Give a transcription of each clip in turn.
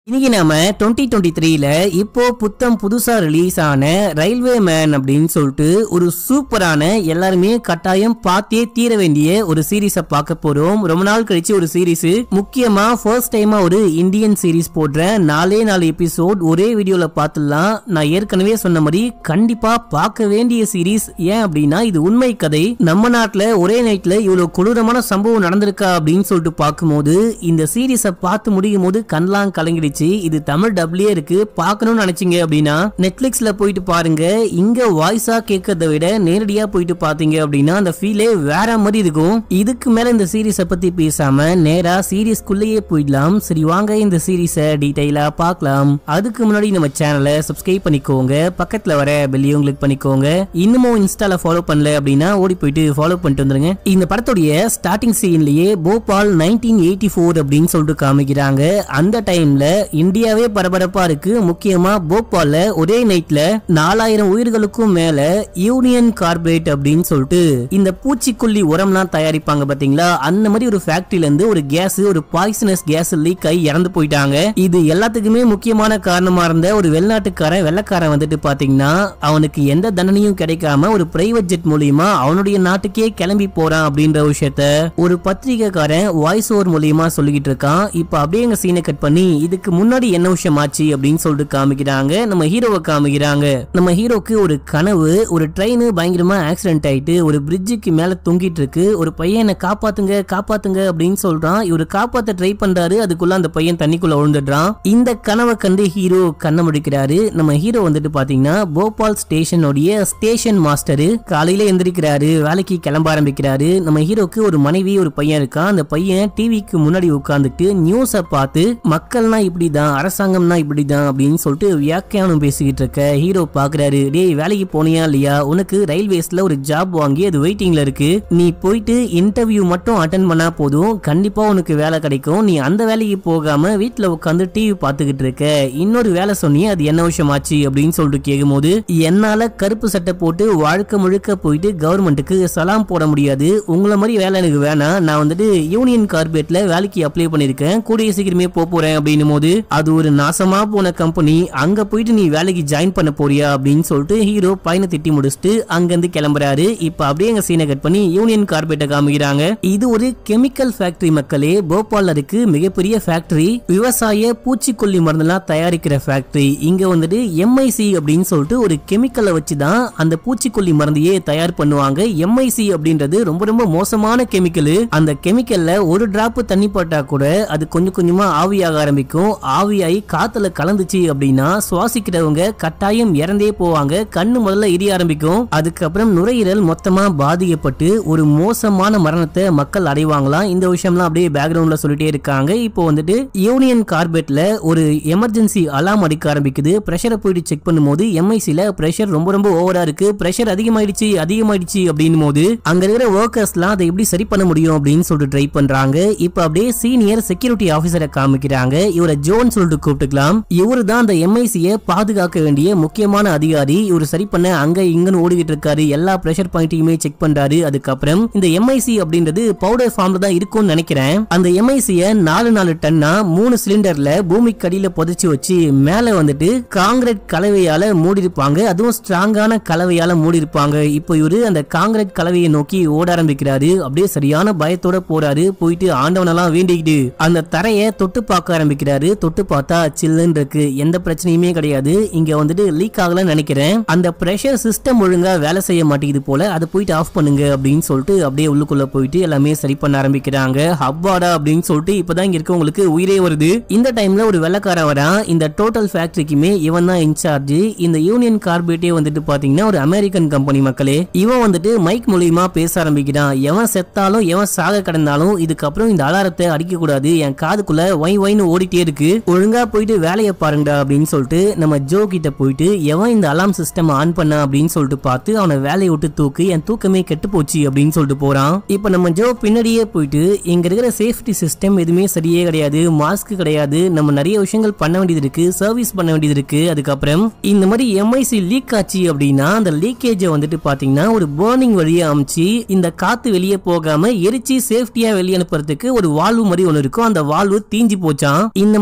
இன்னைக்கு நாம twenty twenty த்ரீல இப்போ புத்தம் புதுசா ரிலீஸ் ஆன ரயில்வே மேன் அப்படின்னு சொல்லிட்டு ஒரு சூப்பரான எல்லாருமே கட்டாயம் பார்த்தே தீர வேண்டிய ஒரு சீரீஸை பார்க்க போறோம் ரொம்ப நாள் கழிச்சு ஒரு சீரீஸ் முக்கியமா ஃபர்ஸ்ட் டைமா ஒரு இந்தியன் சீரீஸ் போடுறேன் நாலே நாலு எபிசோட் ஒரே வீடியோல பார்த்துடலாம் நான் ஏற்கனவே சொன்ன மாதிரி கண்டிப்பா பார்க்க வேண்டிய சீரீஸ் ஏன் அப்படின்னா இது உண்மை கதை நம்ம நாட்டுல ஒரே நைட்ல இவ்வளவு கொடூரமான சம்பவம் நடந்திருக்கா அப்படின்னு சொல்லிட்டு பார்க்கும்போது இந்த சீரீஸை பார்த்து முடியும் போது கண்லாம் கலங்கிடுச்சு இது தமிழ் டப்லயே இருக்கு பார்க்கணும்னு நினைச்சீங்க அப்படின்னா நெட்ஃபிளிக்ஸ்ல போயிட்டு பாருங்க இங்க வாய்ஸா கேட்கறத விட நேரடியா போயிட்டு பாத்தீங்க அப்படின்னா அந்த ஃபீலே வேற மாதிரி இருக்கும் இதுக்கு மேல இந்த சீரீஸை பத்தி பேசாம நேரா சீரீஸ்க்குள்ளேயே போயிடலாம் சரி வாங்க இந்த சீரீஸை டீடைலா பார்க்கலாம் அதுக்கு முன்னாடி நம்ம சேனலை சப்ஸ்கிரைப் பண்ணிக்கோங்க பக்கத்துல வர பெல்லையும் கிளிக் பண்ணிக்கோங்க இன்னமும் இன்ஸ்டால ஃபாலோ பண்ணல அப்படின்னா ஓடி போயிட்டு ஃபாலோ பண்ணிட்டு வந்துருங்க இந்த படத்துடைய ஸ்டார்டிங் சீன்லயே போபால் நைன்டீன் எயிட்டி ஃபோர் அப்படின்னு சொல்லிட்டு காமிக்கிறாங்க அந்த டைம்ல இந்தியாவே பரபரப்பா இருக்கு முக்கியமா போபால்ல ஒரே நைட்ல நாலாயிரம் உயிர்களுக்கும் மேல யூனியன் கார்பரேட் அப்படின்னு சொல்லிட்டு இந்த பூச்சிக்கொல்லி உரம்லாம் தயாரிப்பாங்க பாத்தீங்களா அந்த மாதிரி ஒரு ஃபேக்டரியில இருந்து ஒரு கேஸ் ஒரு பாய்சனஸ் கேஸ் லீக் ஆகி இறந்து போயிட்டாங்க இது எல்லாத்துக்குமே முக்கியமான காரணமா இருந்த ஒரு வெளிநாட்டுக்காரன் வெள்ளக்காரன் வந்துட்டு பாத்தீங்கன்னா அவனுக்கு எந்த தண்டனையும் கிடைக்காம ஒரு பிரைவேட் ஜெட் மூலியமா அவனுடைய நாட்டுக்கே கிளம்பி போறான் அப்படின்ற விஷயத்த ஒரு பத்திரிகைக்காரன் வாய்ஸ் ஓவர் மூலியமா சொல்லிக்கிட்டு இருக்கான் இப்ப அப்படியே எங்க சீனை கட் பண்ணி இதுக்கு முன்னாடி என்ன விஷயம் ஆச்சு அப்படின்னு சொல்லிட்டு காமிக்கிறாங்க நம்ம ஹீரோவை காமிக்கிறாங்க நம்ம ஹீரோக்கு ஒரு கனவு ஒரு ட்ரெயின் பயங்கரமா ஆக்சிடென்ட் ஆயிட்டு ஒரு பிரிட்ஜுக்கு மேல தொங்கிட்டு இருக்கு ஒரு பையன் என்னை காப்பாத்துங்க காப்பாத்துங்க அப்படின்னு சொல்றான் இவரு காப்பாத்த ட்ரை பண்றாரு அதுக்குள்ள அந்த பையன் தண்ணிக்குள்ள விழுந்துடுறான் இந்த கனவை கண்டு ஹீரோ கண்ணை முடிக்கிறாரு நம்ம ஹீரோ வந்துட்டு பாத்தீங்கன்னா போபால் ஸ்டேஷனுடைய ஸ்டேஷன் மாஸ்டர் காலையில எந்திரிக்கிறாரு வேலைக்கு கிளம்ப ஆரம்பிக்கிறாரு நம்ம ஹீரோக்கு ஒரு மனைவி ஒரு பையன் இருக்கான் அந்த பையன் டிவிக்கு முன்னாடி உட்காந்துட்டு நியூஸை பார்த்து மக்கள்னா இப்படிதான் அரசாங்கம்னா இப்படிதான் அப்படின்னு சொல்லிட்டு வியாக்கியானம் பேசிக்கிட்டு இருக்க ஹீரோ பாக்குறாரு டேய் வேலைக்கு போனியா இல்லையா உனக்கு ரயில்வேஸ்ல ஒரு ஜாப் வாங்கி அது வெயிட்டிங்ல இருக்கு நீ போயிட்டு இன்டர்வியூ மட்டும் அட்டன் பண்ணா போதும் கண்டிப்பா உனக்கு வேலை கிடைக்கும் நீ அந்த வேலைக்கு போகாம வீட்ல உட்காந்து டிவி பார்த்துக்கிட்டு இருக்க இன்னொரு வேலை சொன்னியே அது என்ன விஷயம் ஆச்சு அப்படின்னு சொல்லிட்டு கேட்கும்போது என்னால கருப்பு சட்டை போட்டு வாழ்க்கை முழுக்க போயிட்டு கவர்மெண்ட்டுக்கு சலாம் போட முடியாது உங்களை மாதிரி வேலை எனக்கு வேணாம் நான் வந்துட்டு யூனியன் கார்பரேட்ல வேலைக்கு அப்ளை பண்ணிருக்கேன் கூடிய சீக்கிரமே போக போறேன் அப்படின்னும் போது அது ஒரு நாசமா போன கம்பெனி அங்க போயிட்டு நீ வேலைக்கு ஜாயின் பண்ண போறியா அப்படின்னு சொல்லிட்டு ஹீரோ பையனை திட்டி முடிச்சுட்டு அங்கிருந்து கிளம்புறாரு இப்ப அப்படியே எங்க சீனை கட் பண்ணி யூனியன் கார்பரேட்டை காமிக்கிறாங்க இது ஒரு கெமிக்கல் ஃபேக்டரி மக்களே போபால்ல இருக்கு மிகப்பெரிய ஃபேக்டரி விவசாய பூச்சிக்கொல்லி மருந்தெல்லாம் தயாரிக்கிற ஃபேக்டரி இங்க வந்துட்டு எம்ஐசி அப்படின்னு சொல்லிட்டு ஒரு கெமிக்கலை வச்சு தான் அந்த பூச்சிக்கொல்லி மருந்தையே தயார் பண்ணுவாங்க எம்ஐசி அப்படின்றது ரொம்ப ரொம்ப மோசமான கெமிக்கல் அந்த கெமிக்கல்ல ஒரு டிராப் தண்ணி பட்டா கூட அது கொஞ்சம் கொஞ்சமா ஆவியாக ஆரம்பிக்கும் ஆவியாகி காத்துல கலந்துச்சு அப்படின்னா சுவாசிக்கிறவங்க கட்டாயம் இறந்தே போவாங்க கண்ணு முதல்ல எரிய ஆரம்பிக்கும் அதுக்கப்புறம் நுரையீரல் மொத்தமா பாதிக்கப்பட்டு ஒரு மோசமான மரணத்தை மக்கள் அடைவாங்களாம் இந்த விஷயம்லாம் அப்படியே பேக்ரவுண்ட்ல சொல்லிட்டே இருக்காங்க இப்போ வந்துட்டு யூனியன் கார்பெட்ல ஒரு எமர்ஜென்சி அலாம் அடிக்க ஆரம்பிக்குது பிரஷரை போயிட்டு செக் பண்ணும்போது எம்ஐசில பிரஷர் ரொம்ப ரொம்ப ஓவரா இருக்கு பிரஷர் அதிகமாயிடுச்சு அதிகமாயிடுச்சு அப்படின்னும் போது அங்க இருக்கிற ஒர்க்கர்ஸ்லாம் அதை எப்படி சரி பண்ண முடியும் அப்படின்னு சொல்லிட்டு ட்ரை பண்றாங்க இப்போ அப்படியே சீனியர் செக்யூரிட்டி ஆபீசரை காமிக்கிறாங்க இவரை ஜோன் சொல்லிட்டு கூப்பிட்டுக்கலாம் இவரு தான் அந்த எம்ஐசியை பாதுகாக்க வேண்டிய முக்கியமான அதிகாரி இவர் சரி பண்ண அங்க இங்கன்னு ஓடிக்கிட்டு இருக்காரு எல்லா பிரஷர் பாயிண்ட்டையுமே செக் பண்றாரு அதுக்கப்புறம் இந்த எம்ஐசி அப்படின்றது பவுடர் ஃபார்ம்ல தான் இருக்கும்னு நினைக்கிறேன் அந்த எம்ஐசிய நாலு நாலு டன்னா மூணு சிலிண்டர்ல பூமிக்கு அடியில புதைச்சு வச்சு மேல வந்துட்டு காங்கிரீட் கலவையால மூடி இருப்பாங்க அதுவும் ஸ்ட்ராங்கான கலவையால மூடி இருப்பாங்க இப்போ இவரு அந்த காங்கிரீட் கலவையை நோக்கி ஓட ஆரம்பிக்கிறாரு அப்படியே சரியான பயத்தோட போறாரு போயிட்டு ஆண்டவனெல்லாம் வேண்டிக்கிட்டு அந்த தரைய தொட்டு பார்க்க ஆரம்பிக்கிறாரு தொட்டு பார்த்தா சில்லுன்னு இருக்கு எந்த பிரச்சனையுமே கிடையாது இங்க வந்துட்டு லீக் ஆகலன்னு நினைக்கிறேன் அந்த பிரஷர் சிஸ்டம் ஒழுங்கா வேலை செய்ய மாட்டேங்குது போல அதை போயிட்டு ஆஃப் பண்ணுங்க அப்படின்னு சொல்லிட்டு அப்படியே உள்ளுக்குள்ள போயிட்டு எல்லாமே சரி பண்ண ஆரம்பிக்கிறாங்க ஹப்பாடா அப்படின்னு சொல்லிட்டு இப்பதான் இங்க இருக்கவங்களுக்கு உயிரே வருது இந்த டைம்ல ஒரு வெள்ளக்காரன் வரான் இந்த டோட்டல் ஃபேக்டரிக்குமே இவன் தான் இன்சார்ஜ் இந்த யூனியன் கார்பரேட்டே வந்துட்டு பாத்தீங்கன்னா ஒரு அமெரிக்கன் கம்பெனி மக்களே இவன் வந்துட்டு மைக் மூலியமா பேச ஆரம்பிக்கிறான் எவன் செத்தாலும் எவன் சாக கிடந்தாலும் இதுக்கப்புறம் இந்த அலாரத்தை அடிக்க கூடாது என் காதுக்குள்ள ஒய் ஒய்னு ஓடிட்டே இருக்கு ஒழுங்கா போயிட்டு வேலையை பாருங்கடா அப்படின்னு சொல்லிட்டு நம்ம ஜோ கிட்ட போயிட்டு எவன் இந்த அலாம் சிஸ்டம் ஆன் பண்ண அப்படின்னு சொல்லிட்டு பார்த்து அவனை வேலையை விட்டு தூக்கு என் தூக்கமே கெட்டு போச்சு அப்படின்னு சொல்லிட்டு போறான் இப்போ நம்ம ஜோ பின்னாடியே போயிட்டு இங்க இருக்கிற சேஃப்டி சிஸ்டம் எதுவுமே சரியே கிடையாது மாஸ்க் கிடையாது நம்ம நிறைய விஷயங்கள் பண்ண வேண்டியது இருக்கு சர்வீஸ் பண்ண வேண்டியது இருக்கு அதுக்கப்புறம் இந்த மாதிரி எம்ஐசி லீக் ஆச்சு அப்படின்னா அந்த லீக்கேஜை வந்துட்டு பாத்தீங்கன்னா ஒரு பேர்னிங் வழியா அமைச்சு இந்த காத்து வெளியே போகாம எரிச்சு சேஃப்டியா வெளியே அனுப்புறதுக்கு ஒரு வால்வு மாதிரி ஒன்று இருக்கும் அந்த வால்வு தீஞ்சு போச்சான் இந்த மாதிரி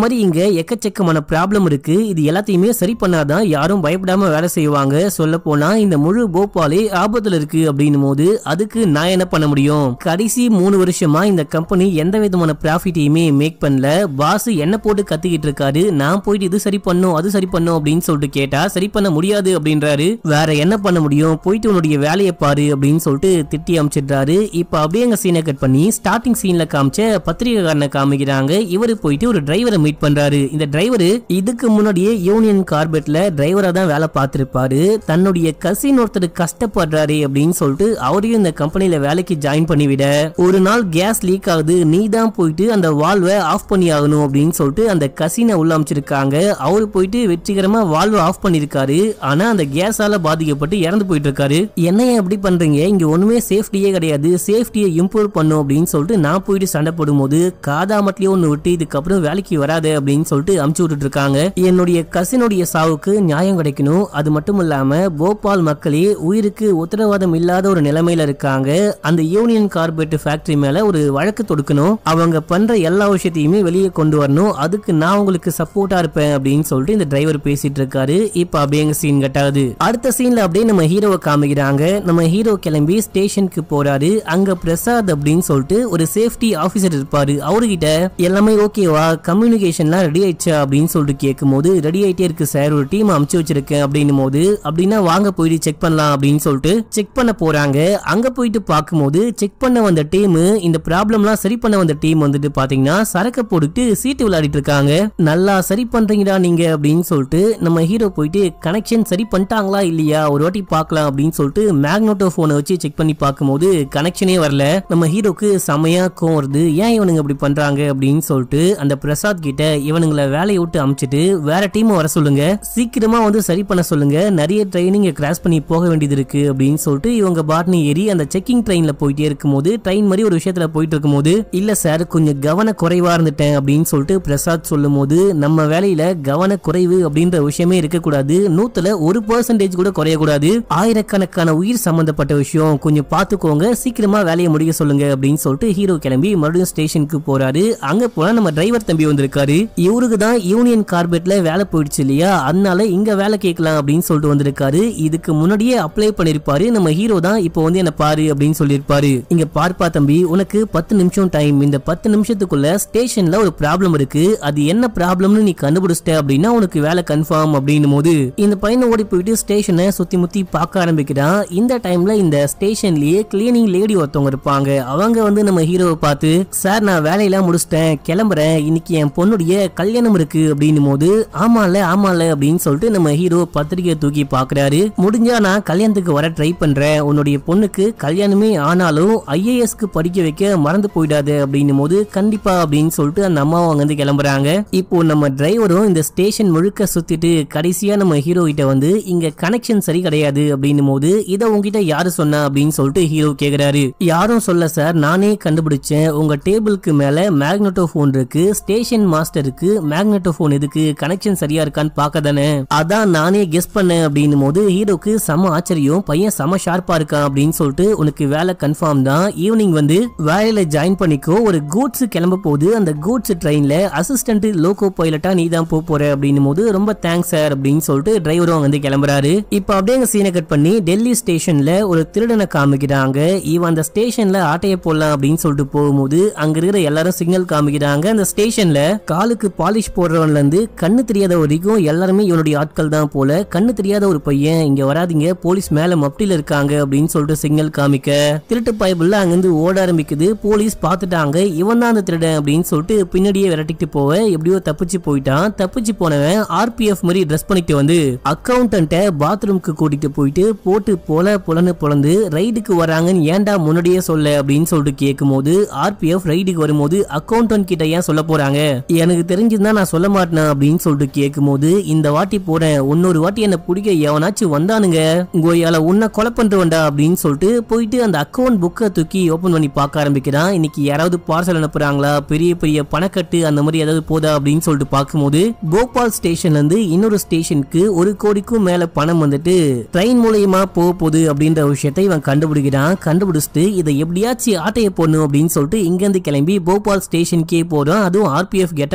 மாதிரி இங்க எக்கச்சக்கமான ப்ராப்ளம் இருக்கு இது எல்லாத்தையுமே சரி பண்ணாதான் யாரும் பயப்படாம வேலை செய்வாங்க சொல்ல போனா இந்த முழு போபாலே ஆபத்துல இருக்கு அப்படின்னும் போது அதுக்கு நான் என்ன பண்ண முடியும் கடைசி மூணு வருஷமா இந்த கம்பெனி எந்த விதமான ப்ராஃபிட்டையுமே மேக் பண்ணல பாஸ் என்ன போட்டு கத்திக்கிட்டு இருக்காரு நான் போயிட்டு இது சரி பண்ணும் அது சரி பண்ணும் அப்படின்னு சொல்லிட்டு கேட்டா சரி பண்ண முடியாது அப்படின்றாரு வேற என்ன பண்ண முடியும் போயிட்டு உன்னுடைய வேலையை பாரு அப்படின்னு சொல்லிட்டு திட்டி அமைச்சிடுறாரு இப்ப அப்படியே எங்க சீனை கட் பண்ணி ஸ்டார்டிங் சீன்ல காமிச்ச பத்திரிகைக்காரனை காமிக்கிறாங்க இவரு போயிட்டு ஒரு டிரைவரை மீட் பண்றாரு இந்த டிரைவர் இதுக்கு முன்னாடியே யூனியன் கார்பெட்ல டிரைவரா தான் வேலை பார்த்திருப்பாரு தன்னுடைய கசின் ஒருத்தர் கஷ்டப்படுறாரு அப்படின்னு சொல்லிட்டு அவரையும் இந்த கம்பெனில வேலைக்கு ஜாயின் பண்ணிவிட ஒரு நாள் கேஸ் லீக் ஆகுது நீ தான் போயிட்டு அந்த வால்வை ஆஃப் பண்ணி ஆகணும் அப்படின்னு சொல்லிட்டு அந்த கசினை உள்ள அமைச்சிருக்காங்க அவரு போயிட்டு வெற்றிகரமா வால்வை ஆஃப் பண்ணிருக்காரு ஆனா அந்த கேஸால பாதிக்கப்பட்டு இறந்து போயிட்டு இருக்காரு என்ன ஏன் எப்படி பண்றீங்க இங்க ஒண்ணுமே சேஃப்டியே கிடையாது சேஃப்டியை இம்ப்ரூவ் பண்ணும் அப்படின்னு சொல்லிட்டு நான் போயிட்டு சண்டை போடும்போது காதாமட்லயே ஒண்ணு விட்டு இதுக்கப்புறம் வேலைக்கு வராது அப்படின்னு சொல்லிட்டு அமுச்சு விட்டுட்டு இருக்காங்க என்னுடைய கசினுடைய சாவுக்கு நியாயம் கிடைக்கணும் அது மட்டும் இல்லாம போபால் மக்களே உயிருக்கு உத்தரவாதம் இல்லாத ஒரு நிலைமையில இருக்காங்க அந்த யூனியன் கார்பெட் ஃபேக்டரி மேல ஒரு வழக்கு தொடுக்கணும் அவங்க பண்ற எல்லா விஷயத்தையுமே வெளியே கொண்டு வரணும் அதுக்கு நான் உங்களுக்கு சப்போர்ட்டா இருப்பேன் அப்படின்னு சொல்லிட்டு இந்த டிரைவர் பேசிட்டு இருக்காரு இப்ப அப்படியே எங்க சீன் கட்டாது அடுத்த சீன்ல அப்படியே நம்ம ஹீரோவை காமிக்கிறாங்க நம்ம ஹீரோ கிளம்பி ஸ்டேஷனுக்கு போறாரு அங்க பிரசாத் அப்படின்னு சொல்லிட்டு ஒரு சேஃப்டி ஆபீசர் இருப்பாரு அவர்கிட்ட எல்லாமே ஓகேவா கம்யூனிகேஷன்லாம் ரெடி ஆயிடுச்சா அப்படின்னு சொல்லிட்டு கேட்கும்போது ரெடி ஆயிட்டே இருக்கு சார் ஒரு டீம் அமுச்சு வச்சிருக்கேன் அப்படின்னும் போது அப்படின்னா வாங்க போயிட்டு செக் பண்ணலாம் அப்படின்னு சொல்லிட்டு செக் பண்ண போறாங்க அங்க போயிட்டு பார்க்கும்போது செக் பண்ண வந்த டீம் இந்த ப்ராப்ளம்லாம் சரி பண்ண வந்த டீம் வந்துட்டு பாத்தீங்கன்னா சரக்கு போட்டுட்டு சீட்டு விளையாடிட்டு இருக்காங்க நல்லா சரி பண்றீங்கடா நீங்க அப்படின்னு சொல்லிட்டு நம்ம ஹீரோ போயிட்டு கனெக்ஷன் சரி பண்ணிட்டாங்களா இல்லையா ஒரு வாட்டி பார்க்கலாம் அப்படின்னு சொல்லிட்டு மேக்னோட்டோ போனை வச்சு செக் பண்ணி பார்க்கும்போது கனெக்ஷனே வரல நம்ம ஹீரோக்கு செமையா கோவம் வருது ஏன் இவனுங்க இப்படி பண்றாங்க அப்படின்னு சொல்லிட்டு அந்த பிரசாத் கிட்ட இவனுங்களை வேலையை விட்டு அமிச்சிட்டு வேற டீம் வர சொல்லுங்க சீக்கிரமா வந்து சரி பண்ண சொல்லுங்க நிறைய ட்ரெயினிங் கிராஸ் பண்ணி போக வேண்டியது இருக்கு அப்படின்னு சொல்லிட்டு இவங்க பாட்னி ஏறி அந்த செக்கிங் ட்ரெயின்ல போயிட்டே இருக்கும்போது ட்ரெயின் மாதிரி ஒரு விஷயத்துல போயிட்டு இருக்கும்போது இல்ல சார் கொஞ்சம் கவன குறைவா இருந்துட்டேன் அப்படின்னு சொல்லிட்டு பிரசாத் சொல்லும் போது நம்ம வேலையில கவன குறைவு அப்படின்ற விஷயமே இருக்கக்கூடாது நூத்துல ஒரு பர்சன்டேஜ் கூட குறையக்கூடாது ஆயிரக்கணக்கான உயிர் சம்பந்தப்பட்ட விஷயம் கொஞ்சம் பார்த்துக்கோங்க சீக்கிரமா வேலையை முடிக்க சொல்லுங்க அப்படின்னு சொல்லிட்டு ஹீரோ கிளம்பி மறுபடியும் ஸ்டேஷனுக்கு போறாரு அங்க போனா நம்ம டிரைவர் தம்பி வந்திருக்காரு இவருக்கு தான் யூனியன் கார்பெட்ல வேலை போயிடுச்சு இல்லையா அதனால இங்க வேலை கேட்கலாம் அப்படின்னு சொல்லிட்டு வந்திருக்காரு இதுக்கு முன்னாடியே அப்ளை பண்ணிருப்பாரு நம்ம ஹீரோ தான் இப்போ வந்து என்ன பாரு அப்படின்னு சொல்லியிருப்பாரு இங்க பார்ப்பா தம்பி உனக்கு பத்து நிமிஷம் டைம் இந்த பத்து நிமிஷத்துக்குள்ள ஸ்டேஷன்ல ஒரு ப்ராப்ளம் இருக்கு அது என்ன ப்ராப்ளம்னு நீ கண்டுபிடிச்சிட்ட அப்படின்னா உனக்கு வேலை கன்ஃபார்ம் அப்படின்னும் போது இந்த பையனை ஓடி போயிட்டு ஸ்டேஷனை சுத்தி முத்தி பார்க்க ஆரம்பிக்கிறான் இந்த டைம்ல இந்த ஸ்டேஷன்லயே கிளீனிங் லேடி ஒருத்தவங்க இருப்பாங்க அவங்க வந்து நம்ம ஹீரோவை பார்த்து சார் நான் வேலையெல்லாம் முடிச்சிட்டேன் கிளம்புறேன் இன்னைக்கு என் பொண்ணுடைய கல்யாணம் இருக்கு அப்படின்னும் போது ஆமால ஆமால அப்படின்னு சொல்லிட்டு நம்ம ஹீரோ பத்திரிகையை தூக்கி பாக்குறாரு முடிஞ்சா நான் கல்யாணத்துக்கு வர ட்ரை பண்றேன் உன்னுடைய பொண்ணுக்கு கல்யாணமே ஆனாலும் ஐஏஎஸ்க்கு படிக்க வைக்க மறந்து போயிடாது அப்படின்னும் போது கண்டிப்பா அப்படின்னு சொல்லிட்டு அந்த அம்மா அவங்க வந்து கிளம்புறாங்க இப்போ நம்ம டிரைவரும் இந்த ஸ்டேஷன் முழுக்க சுத்திட்டு கடைசியா நம்ம ஹீரோ கிட்ட வந்து இங்க கனெக்ஷன் சரி கிடையாது அப்படின்னும் போது இத உங்ககிட்ட யாரு சொன்னா அப்படின்னு சொல்லிட்டு ஹீரோ கேக்குறாரு யாரும் சொல்ல சார் நானே கண்டுபிடிச்சேன் உங்க டேபிளுக்கு மேல மேக்னெட்டோ போன் இருக்கு ஸ்டேஷன் மாஸ்டருக்கு மேக்னெட்டோ போன் எதுக்கு கனெக்ஷன் சரியா இருக்கான்னு பார்க்க தானே அதான் நானே கெஸ் பண்ணேன் அப்படின்னும் போது ஹீரோக்கு செம ஆச்சரியம் பையன் செம ஷார்ப்பா இருக்கான் அப்படின்னு சொல்லிட்டு உனக்கு வேலை கன்ஃபார்ம் தான் ஈவினிங் வந்து வேலையில ஜாயின் பண்ணிக்கோ ஒரு கூட்ஸ் கிளம்ப போகுது அந்த கூட்ஸ் ட்ரெயின்ல அசிஸ்டன்ட் லோகோ பைலட்டா நீ தான் போக போற அப்படின்னும் போது ரொம்ப தேங்க்ஸ் சார் அப்படின்னு சொல்லிட்டு டிரைவரும் வந்து கிளம்புறாரு இப்போ அப்படியே அங்க சீனை கட் பண்ணி டெல்லி ஸ்டேஷன்ல ஒரு திருடனை காமிக்கிறாங்க இவன் அந்த ஸ்டேஷன்ல ஆட்டைய போடலாம் அப்படின்னு சொல்லிட்டு போகும்போது அங்க இருக்கிற எல்லாரும் சிக்னல் காமிக்கிறாங்க அந்த ஸ்டேஷன்ல காலுக்கு பாலிஷ் போடுறவன்ல இருந்து கண்ணு தெரியாத வரைக்கும் எல்லாருமே இவனுடைய ஆட்கள் தான் போல கண்ணு தெரியாத ஒரு பையன் இங்க வராதீங்க போலீஸ் மேல மப்டில இருக்காங்க அப்படின்னு சொல்லிட்டு சிக்னல் காமிக்க திருட்டு பைபிள்ல அங்கிருந்து ஓட ஆரம்பிக்குது போலீஸ் பார்த்துட்டாங்க இவன் தான் அந்த திருடன் அப்படின்னு சொல்லிட்டு பின்னாடியே விரட்டிட்டு போவ எப்படியோ தப்பிச்சு போயிட்டான் தப்பிச்சு போனவன் ஆர்பிஎஃப் மாதிரி ட்ரெஸ் பண்ணிட்டு வந்து அக்கௌண்டன்ட்ட பாத்ரூம்க்கு கூட்டிட்டு போயிட்டு போட்டு போல புலன்னு புலந்து ரைடுக்கு வராங்கன்னு ஏன்டா முன்னாடியே சொல்ல அப்படின்னு சொல்லிட்டு கேட்கும்போது ஆர்பிஎஃப் ரைடுக்கு வரும்போது அக்கௌண்டன்ட் கிட்ட ஏன் சொல்ல போறாங்க எனக்கு தெரிஞ்சிருந்தா நான் சொல்ல மாட்டேன் அப்படின்னு சொல்லிட்டு கேட்கும்போது இந்த வாட்டி போறேன் இன்னொரு வாட்டி என்ன பிடிக்க எவனாச்சும் வந்தானுங்க கோயால உன்னை கொலை பண்றவன்டா அப்படின்னு சொல்லிட்டு போயிட்டு அந்த அக்கௌண்ட் புக்கை தூக்கி ஓபன் பண்ணி பார்க்க ஆரம்பிக்கிறான் இன்னைக்கு யாராவது பார்சல் அனுப்புறாங்களா பெரிய பெரிய பணக்கட்டு அந்த மாதிரி ஏதாவது போதா அப்படின்னு சொல்லிட்டு பார்க்கும்போது போபால் ஸ்டேஷன்ல இருந்து இன்னொரு ஸ்டேஷனுக்கு ஒரு கோடிக்கும் மேல பணம் வந்துட்டு ட்ரெயின் மூலியமா போக போகுது அப்படின்ற விஷயத்தை இவன் கண்டுபிடிக்கிறான் கண்டுபிடிச்சிட்டு இதை எப்படியாச்சும் ஆட்டைய போடணும் அப்படின்னு சொல்லிட்டு இங்க இருந்து கிளம்பி போபால் ஸ்டேஷனுக்கே போறோம் அதுவும் ஆர்பிஎஃப் கெட்டப்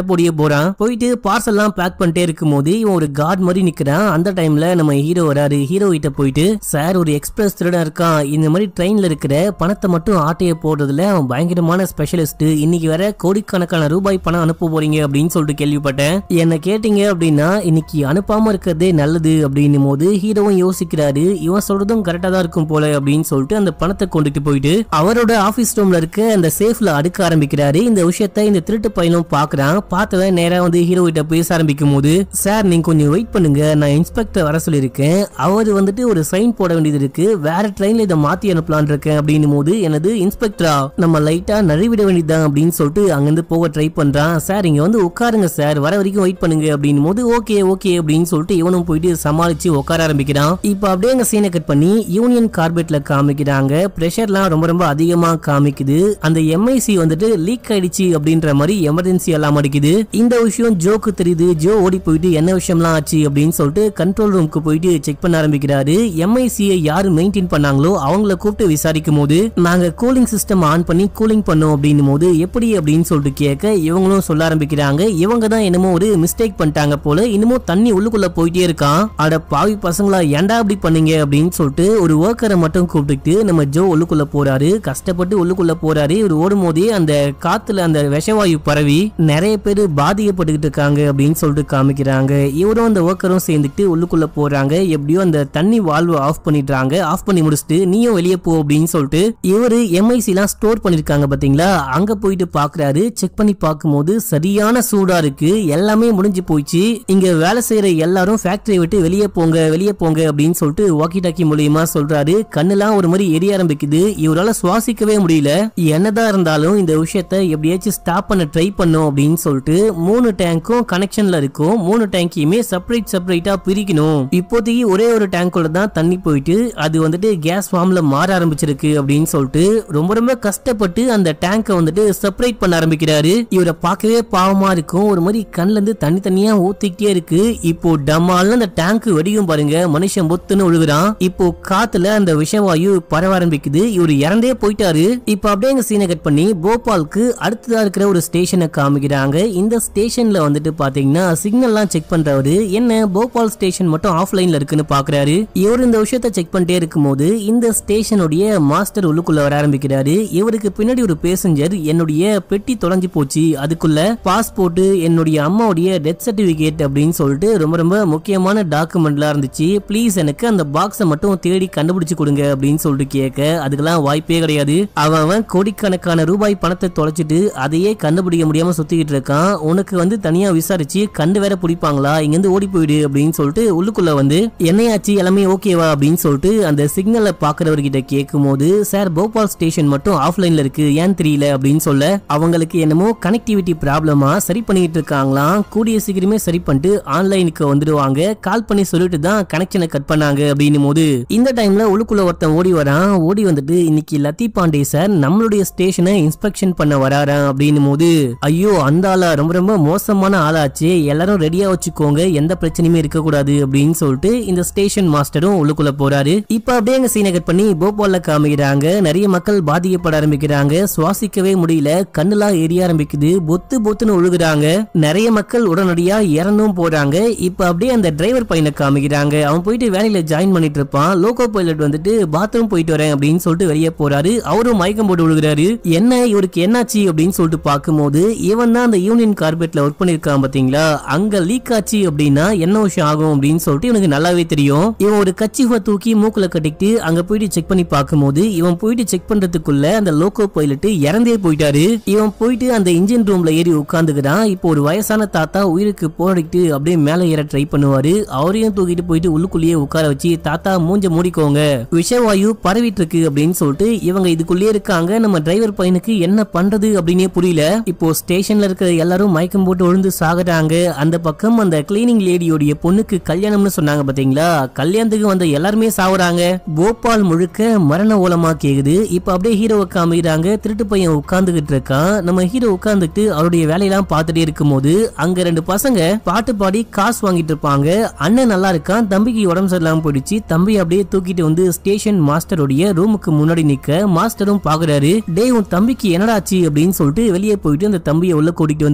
பொடிய போறான் போயிட்டு பார்சல் எல்லாம் பேக் பண்ணிட்டே இருக்கும்போது இவன் ஒரு கார்டு மாதிரி நிக்கிறான் அந்த டைம்ல நம்ம ஹீரோ வராரு ஹீரோ கிட்ட போயிட்டு சார் ஒரு எக்ஸ்பிரஸ் திருடன் இருக்கான் இந்த மாதிரி ட்ரெயின்ல இருக்கிற பணத்தை மட்டும் ஆட்டைய போடுறதுல அவன் பயங்கரமான ஸ்பெஷலிஸ்ட் இன்னைக்கு வேற கோடிக்கணக்கான ரூபாய் பணம் அனுப்ப போறீங்க அப்படின்னு சொல்லிட்டு கேள்விப்பட்டேன் என்ன கேட்டீங்க அப்படின்னா இன்னைக்கு அனுப்பாம இருக்கிறதே நல்லது அப்படின்னும் போது ஹீரோவும் யோசிக்கிறாரு இவன் சொல்றதும் கரெக்டா தான் இருக்கும் போல அப்படின்னு சொல்லிட்டு அந்த பணத்தை கொண்டுட்டு போயிட்டு அவரோட ஆபீஸ் ரூம்ல இருக்க அந்த சேஃப்ல அடுக்க ஆரம்பிக்கிறாரு இந்த விஷயத்த இந்த திருட்டு பையனும் பாக்குறான் பார்த்தவன் நேரா வந்து ஹீரோ கிட்ட பேச ஆரம்பிக்கும் போது சார் நீங்க கொஞ்சம் வெயிட் பண்ணுங்க நான் இன்ஸ்பெக்டர் வர சொல்லியிருக்கேன் அவர் வந்துட்டு ஒரு சைன் போட வேண்டியது இருக்கு வேற ட்ரெயின்ல இதை மாத்தி அனுப்பலான் இருக்கேன் அப்படின்னும் போது எனது இன்ஸ்பெக்டரா நம்ம லைட்டா நழுவிட வேண்டியதுதான் அப்படின்னு சொல்லிட்டு அங்கிருந்து போக ட்ரை பண்றான் சார் இங்க வந்து உட்காருங்க சார் வர வரைக்கும் வெயிட் பண்ணுங்க அப்படின்னும் போது ஓகே ஓகே அப்படின்னு சொல்லிட்டு இவனும் போயிட்டு சமாளிச்சு உட்கார ஆரம்பிக்கிறான் இப்போ அப்படியே அங்க சீனை கட் பண்ணி யூனியன் கார்பெட்ல காமிக்கிறாங்க ப்ரெஷர்லாம் ரொம்ப ரொம்ப அதிகமா காமிக்குது அந்த எம்ஐசி வந்துட்டு லீக் ஆயிடுச்சு அப்படின்ற மாதிரி எமர்ஜென்சி எல்லாம் அடிக்குது இந்த விஷயம் ஜோக்கு தெரியுது ஜோ ஓடி போயிட்டு என்ன விஷயம்லாம் ஆச்சு அப்படின்னு சொல்லிட்டு கண்ட்ரோல் ரூமுக்கு போயிட்டு செக் பண்ண ஆரம்பிக்கிறாரு எம்ஐசியை யாரு மெயின்டைன் பண்ணாங்களோ அவங்கள கூப்பிட்டு விசாரிக்கும் போது நாங்க கூலிங் சிஸ்டம் ஆன் பண்ணி கூலிங் பண்ணோம் அப்படின்னும் போது எப்படி அப்படின்னு சொல்லிட்டு கேட்க இவங்களும் சொல்ல ஆரம்பிக்கிறாங்க இவங்க தான் என்னமோ ஒரு மிஸ்டேக் பண்ணிட்டாங்க போல இன்னமும் தண்ணி உள்ளுக்குள்ள போயிட்டே இருக்கான் அட பாவி பசங்களா ஏன்டா அப்படி பண்ணீங்க அப்படின்னு சொல்லிட்டு ஒரு ஒர்க்கரை மட்டும் கூப்பிட்டுட்டு நம்ம ஜோ உள்ளுக்குள்ள போறாரு கஷ்டப்பட்டு உள்ளுக்குள்ள போறாரு இவர் ஓடும் போதே அந்த காத்துல அந்த விஷவாயு பரவி நிறைய பேர் பாதிக்கப்பட்டுக்கிட்டு இருக்காங்க அப்படின்னு சொல்லிட்டு காமிக்கிறாங்க இவரும் அந்த ஒர்க்கரும் சேர்ந்துட்டு உள்ளுக்குள்ள போறாங்க எப்படியோ அந்த தண்ணி வால்வு ஆஃப் பண்ணிடுறாங்க ஆஃப் பண்ணி முடிச்சுட்டு நீயும் வெளியே போ அப்படின்னு சொல்லிட்டு இவரு எம்ஐசி எல்லாம் ஸ்டோர் பண்ணிருக்காங்க பாத்தீங்களா அங்க போயிட்டு பாக்குறாரு செக் பண்ணி பார்க்கும்போது சரியான சூடா இருக்கு எல்லாமே முடிஞ்சு போயிடுச்சு இங்க வேலை செய்யற எல்லாரும் ஃபேக்டரி விட்டு வெளியே போங்க வெளியே போங்க அப்படின்னு சொல்லிட்டு வாக்கி டாக்கி மூலியமா சொல்றாரு கண்ணெல்லாம் ஒரு மாதிரி எரிய ஆரம்பிக்குது இவரால சுவாசிக்கவே முடியல என்னதான் இருந்தாலும் இந்த விஷயத்த எப்படியாச்சும் ஸ்டாப் பண்ண ட்ரை பண்ணும் அப்படின்னு சொல்லிட்டு மூணு டேங்க்கும் கனெக்ஷன்ல இருக்கும் மூணு டேங்கையுமே செப்பரேட் செப்பரேட்டா பிரிக்கணும் இப்போதைக்கு ஒரே ஒரு டேங்க்குள்ள தான் தண்ணி போயிட்டு அது வந்துட்டு கேஸ் ஃபார்ம்ல மாற ஆரம்பிச்சிருக்கு அப்படின்னு சொல்லிட்டு ரொம்ப ரொம்ப கஷ்டப்பட்டு அந்த டேங்கை வந்துட்டு செப்பரேட் பண்ண ஆரம்பிக்கிறாரு இவரை பார்க்கவே பாவமா இருக்கும் ஒரு மாதிரி கண்ணுல இருந்து தண்ணி தண்ணியா ஊத்திக்கிட்டே இருக்கு இப்போ டம்மால்னு அந்த டேங்க் வெடிக்கும் பாருங்க மனுஷன் பொத்துன்னு விழுகுறான் இப்போ காத்துல அந்த விஷவாயு பரவ ஆரம்பிக்குது இவர் இறந்தே போயிட்டாரு இப்போ அப்படியே எங்க சீனை கட் பண்ணி போபாலுக்கு அடுத்ததா இருக்கிற ஒரு ஸ்டேஷனை காமிக்கிறாங்க இந்த ஸ்டேஷன்ல வந்துட்டு பாத்தீங்கன்னா சிக்னல்லாம் செக் பண்றவரு என்ன போபால் ஸ்டேஷன் மட்டும் ஆஃப்லைன்ல இருக்குன்னு பாக்குறாரு இவர் இந்த விஷயத்த செக் பண்ணிட்டே இருக்கும்போது இந்த ஸ்டேஷனுடைய மாஸ்டர் உள்ளுக்குள்ள வர ஆரம்பிக்கிறாரு இவருக்கு பின்னாடி ஒரு பேசஞ்சர் என்னுடைய பெட்டி தொலைஞ்சு போச்சு அதுக்குள்ள பாஸ்போர்ட் என்னுடைய அம்மாவுடைய டெத் சர்டிபிகேட் அப்படின்னு சொல்லிட்டு ரொம்ப ரொம்ப முக்கியமான டாக்குமெண்ட்லாம் இருந்துச்சு ப்ளீஸ் எனக்கு அந்த பாக்ஸை மட்டும் தேடி கண்டுபிடிச்சு கொடுங்க அப்படின்னு சொல்லிட்டு கேட்க அதுக்கெல்லாம் வாய்ப்பே கிடையாது அவன் அவன் கோடிக்கணக்கான ரூபாய் பணத்தை தொலைச்சிட்டு அதையே கண்டுபிடிக்க முடியாம சுத்திக்கிட்டு இருக்கான் உனக்கு வந்து தனியா விசாரிச்சு கண்டு வேற பிடிப்பாங்களா இங்கிருந்து ஓடி போயிடு அப்படின்னு சொல்லிட்டு உள்ளுக்குள்ள வந்து என்னையாச்சு எல்லாமே ஓகேவா அப்படின்னு சொல்லிட்டு அந்த சிக்னலை பாக்குறவர்கிட்ட கேட்கும் போது சார் போபால் ஸ்டேஷன் மட்டும் ஆஃப்லைன்ல இருக்கு ஏன் தெரியல அப்படின்னு சொல்ல அவங்களுக்கு என்னமோ கனெக்டிவிட்டி ப்ராப்ளமா சரி பண்ணிட்டு இருக்காங்களாம் கூடிய சீக்கிரமே சரி பண்ணிட்டு ஆன்லைனுக்கு வந்துடுவாங்க கால் பண்ணி சொல்லிட்டு தான் கனெக்ஷனை கட் பண்ணாங்க அப்படின்னும் போது இந்த டைம்ல உள்ளுக்குள்ள ஒருத்தன் ஓடி வரான் ஓடி வந்துட்டு இன்னைக்கு லத்தி பாண்டே சார் நம்மளுடைய ஸ்டேஷனை இன்ஸ்பெக்ஷன் பண்ண வராராம் அப்படின்னும் போது ஐயோ அந்த ஆளா ரொம்ப ரொம்ப மோசமான ஆளாச்சு எல்லாரும் ரெடியா வச்சுக்கோங்க எந்த பிரச்சனையுமே இருக்க கூடாது அப்படின்னு சொல்லிட்டு இந்த ஸ்டேஷன் மாஸ்டரும் உள்ளுக்குள்ள போறாரு இப்ப அப்படியே எங்க சீனை கட் பண்ணி போபால்ல காமிக்கிறாங்க நிறைய மக்கள் பாதிக்கப்பட ஆரம்பிக்கிறாங்க சுவாசிக்கவே முடியல கண்ணுலாம் எரிய ஆரம்பிக்குது பொத்து பொத்துன்னு ஒழுகுறாங்க நிறைய மக்கள் உடனடியா இறந்தும் போறாங்க இப்ப அப்படியே அந்த டிரைவர் பையனை காமிக்கிறாங்க அவன் போயிட்டு வேலையில ஜாயின் பண்ணிட்டு இருப்பான் லோகோ பைலட் வந்துட்டு பாத்ரூம் போயிட்டு வரேன் அப்படின்னு சொல்லிட்டு வெளியே போறாரு அவரும் மயக்கம் போட்டு விழுகிறாரு என்ன இவருக்கு என்னாச்சு அப்படின்னு சொல்லிட்டு பார்க்கும்போது இவன் தான் அந்த யூனியன் கார்பெட்ல ஒர்க் பண்ணிருக்கான் பாத்தீங்களா அங்க லீக் ஆச்சு அப்படின்னா என்ன விஷயம் ஆகும் அப்படின்னு சொல்லிட்டு இவனுக்கு நல்லாவே தெரியும் இவன் ஒரு கச்சிஃபை தூக்கி மூக்குல கட்டிக்கிட்டு அங்க போயிட்டு செக் பண்ணி பார்க்கும்போது இவன் போயிட்டு செக் பண்றதுக்குள்ள அந்த லோகோ பைலட் இறந்தே போயிட்டாரு இவன் போயிட்டு அந்த இன்ஜின் ரூம்ல ஏறி உட்காந்துக்கிறான் இப்போ ஒரு வயசான தாத்தா உயிருக்கு போராடிட்டு அப்படியே மேல ஏற ட்ரை பண்ணுவாரு அவரையும் தூக்கிட்டு போயிட்டு உள்ளுக்குள்ளேயே உட்கார வச்சு தாத்தா மூஞ்ச மூடிக்கோங்க விஷவாயு பரவிட்டு இருக்கு அப்படின்னு சொல்லிட்டு இவங்க இதுக்குள்ளேயே இருக்காங்க நம்ம டிரைவர் பையனுக்கு என்ன பண்றது அப்படின்னே புரியல இப்போ ஸ்டேஷன்ல இருக்கிற எல்லாரும் மயக்கம் போட்டு விழுந்து சாகுறாங்க அந்த பக்கம் அந்த கிளீனிங் லேடியோடைய பொண்ணுக்கு கல்யாணம்னு சொன்னாங்க பாத்தீங்களா கல்யாணத்துக்கு வந்த எல்லாருமே சாவுறாங்க போபால் முழுக்க மரண ஓலமா கேக்குது இப்ப அப்படியே ஹீரோவை காமிக்கிறாங்க திருட்டு பையன் உட்கார்ந்துகிட்டு இருக்கான் நம்ம ஹீரோ உட்கார்ந்துட்டு அவருடைய வேலையெல்லாம் பார்த்துட்டே இருக்கும்போது அங்க ரெண்டு பசங்க பாட்டு பாடி காசு வாங்கிட்டு இருப்பாங்க அண்ணன் நல்லா இருக்கான் தம்பிக்கு உடம்பு சரியில்லாம போயிடுச்சு தம்பி அப்படியே தூக்கிட்டு வந்து ஸ்டேஷன் மாஸ்டருடைய ரூமுக்கு முன்னாடி நிக்க மாஸ்டரும் பாக்குறாரு டேய் உன் தம்பிக்கு என்னடாச்சு அப்படின்னு சொல்லிட்டு வெளியே போயிட்டு அந்த தம்பியை உள்ள கூட்டிட்டு வந்து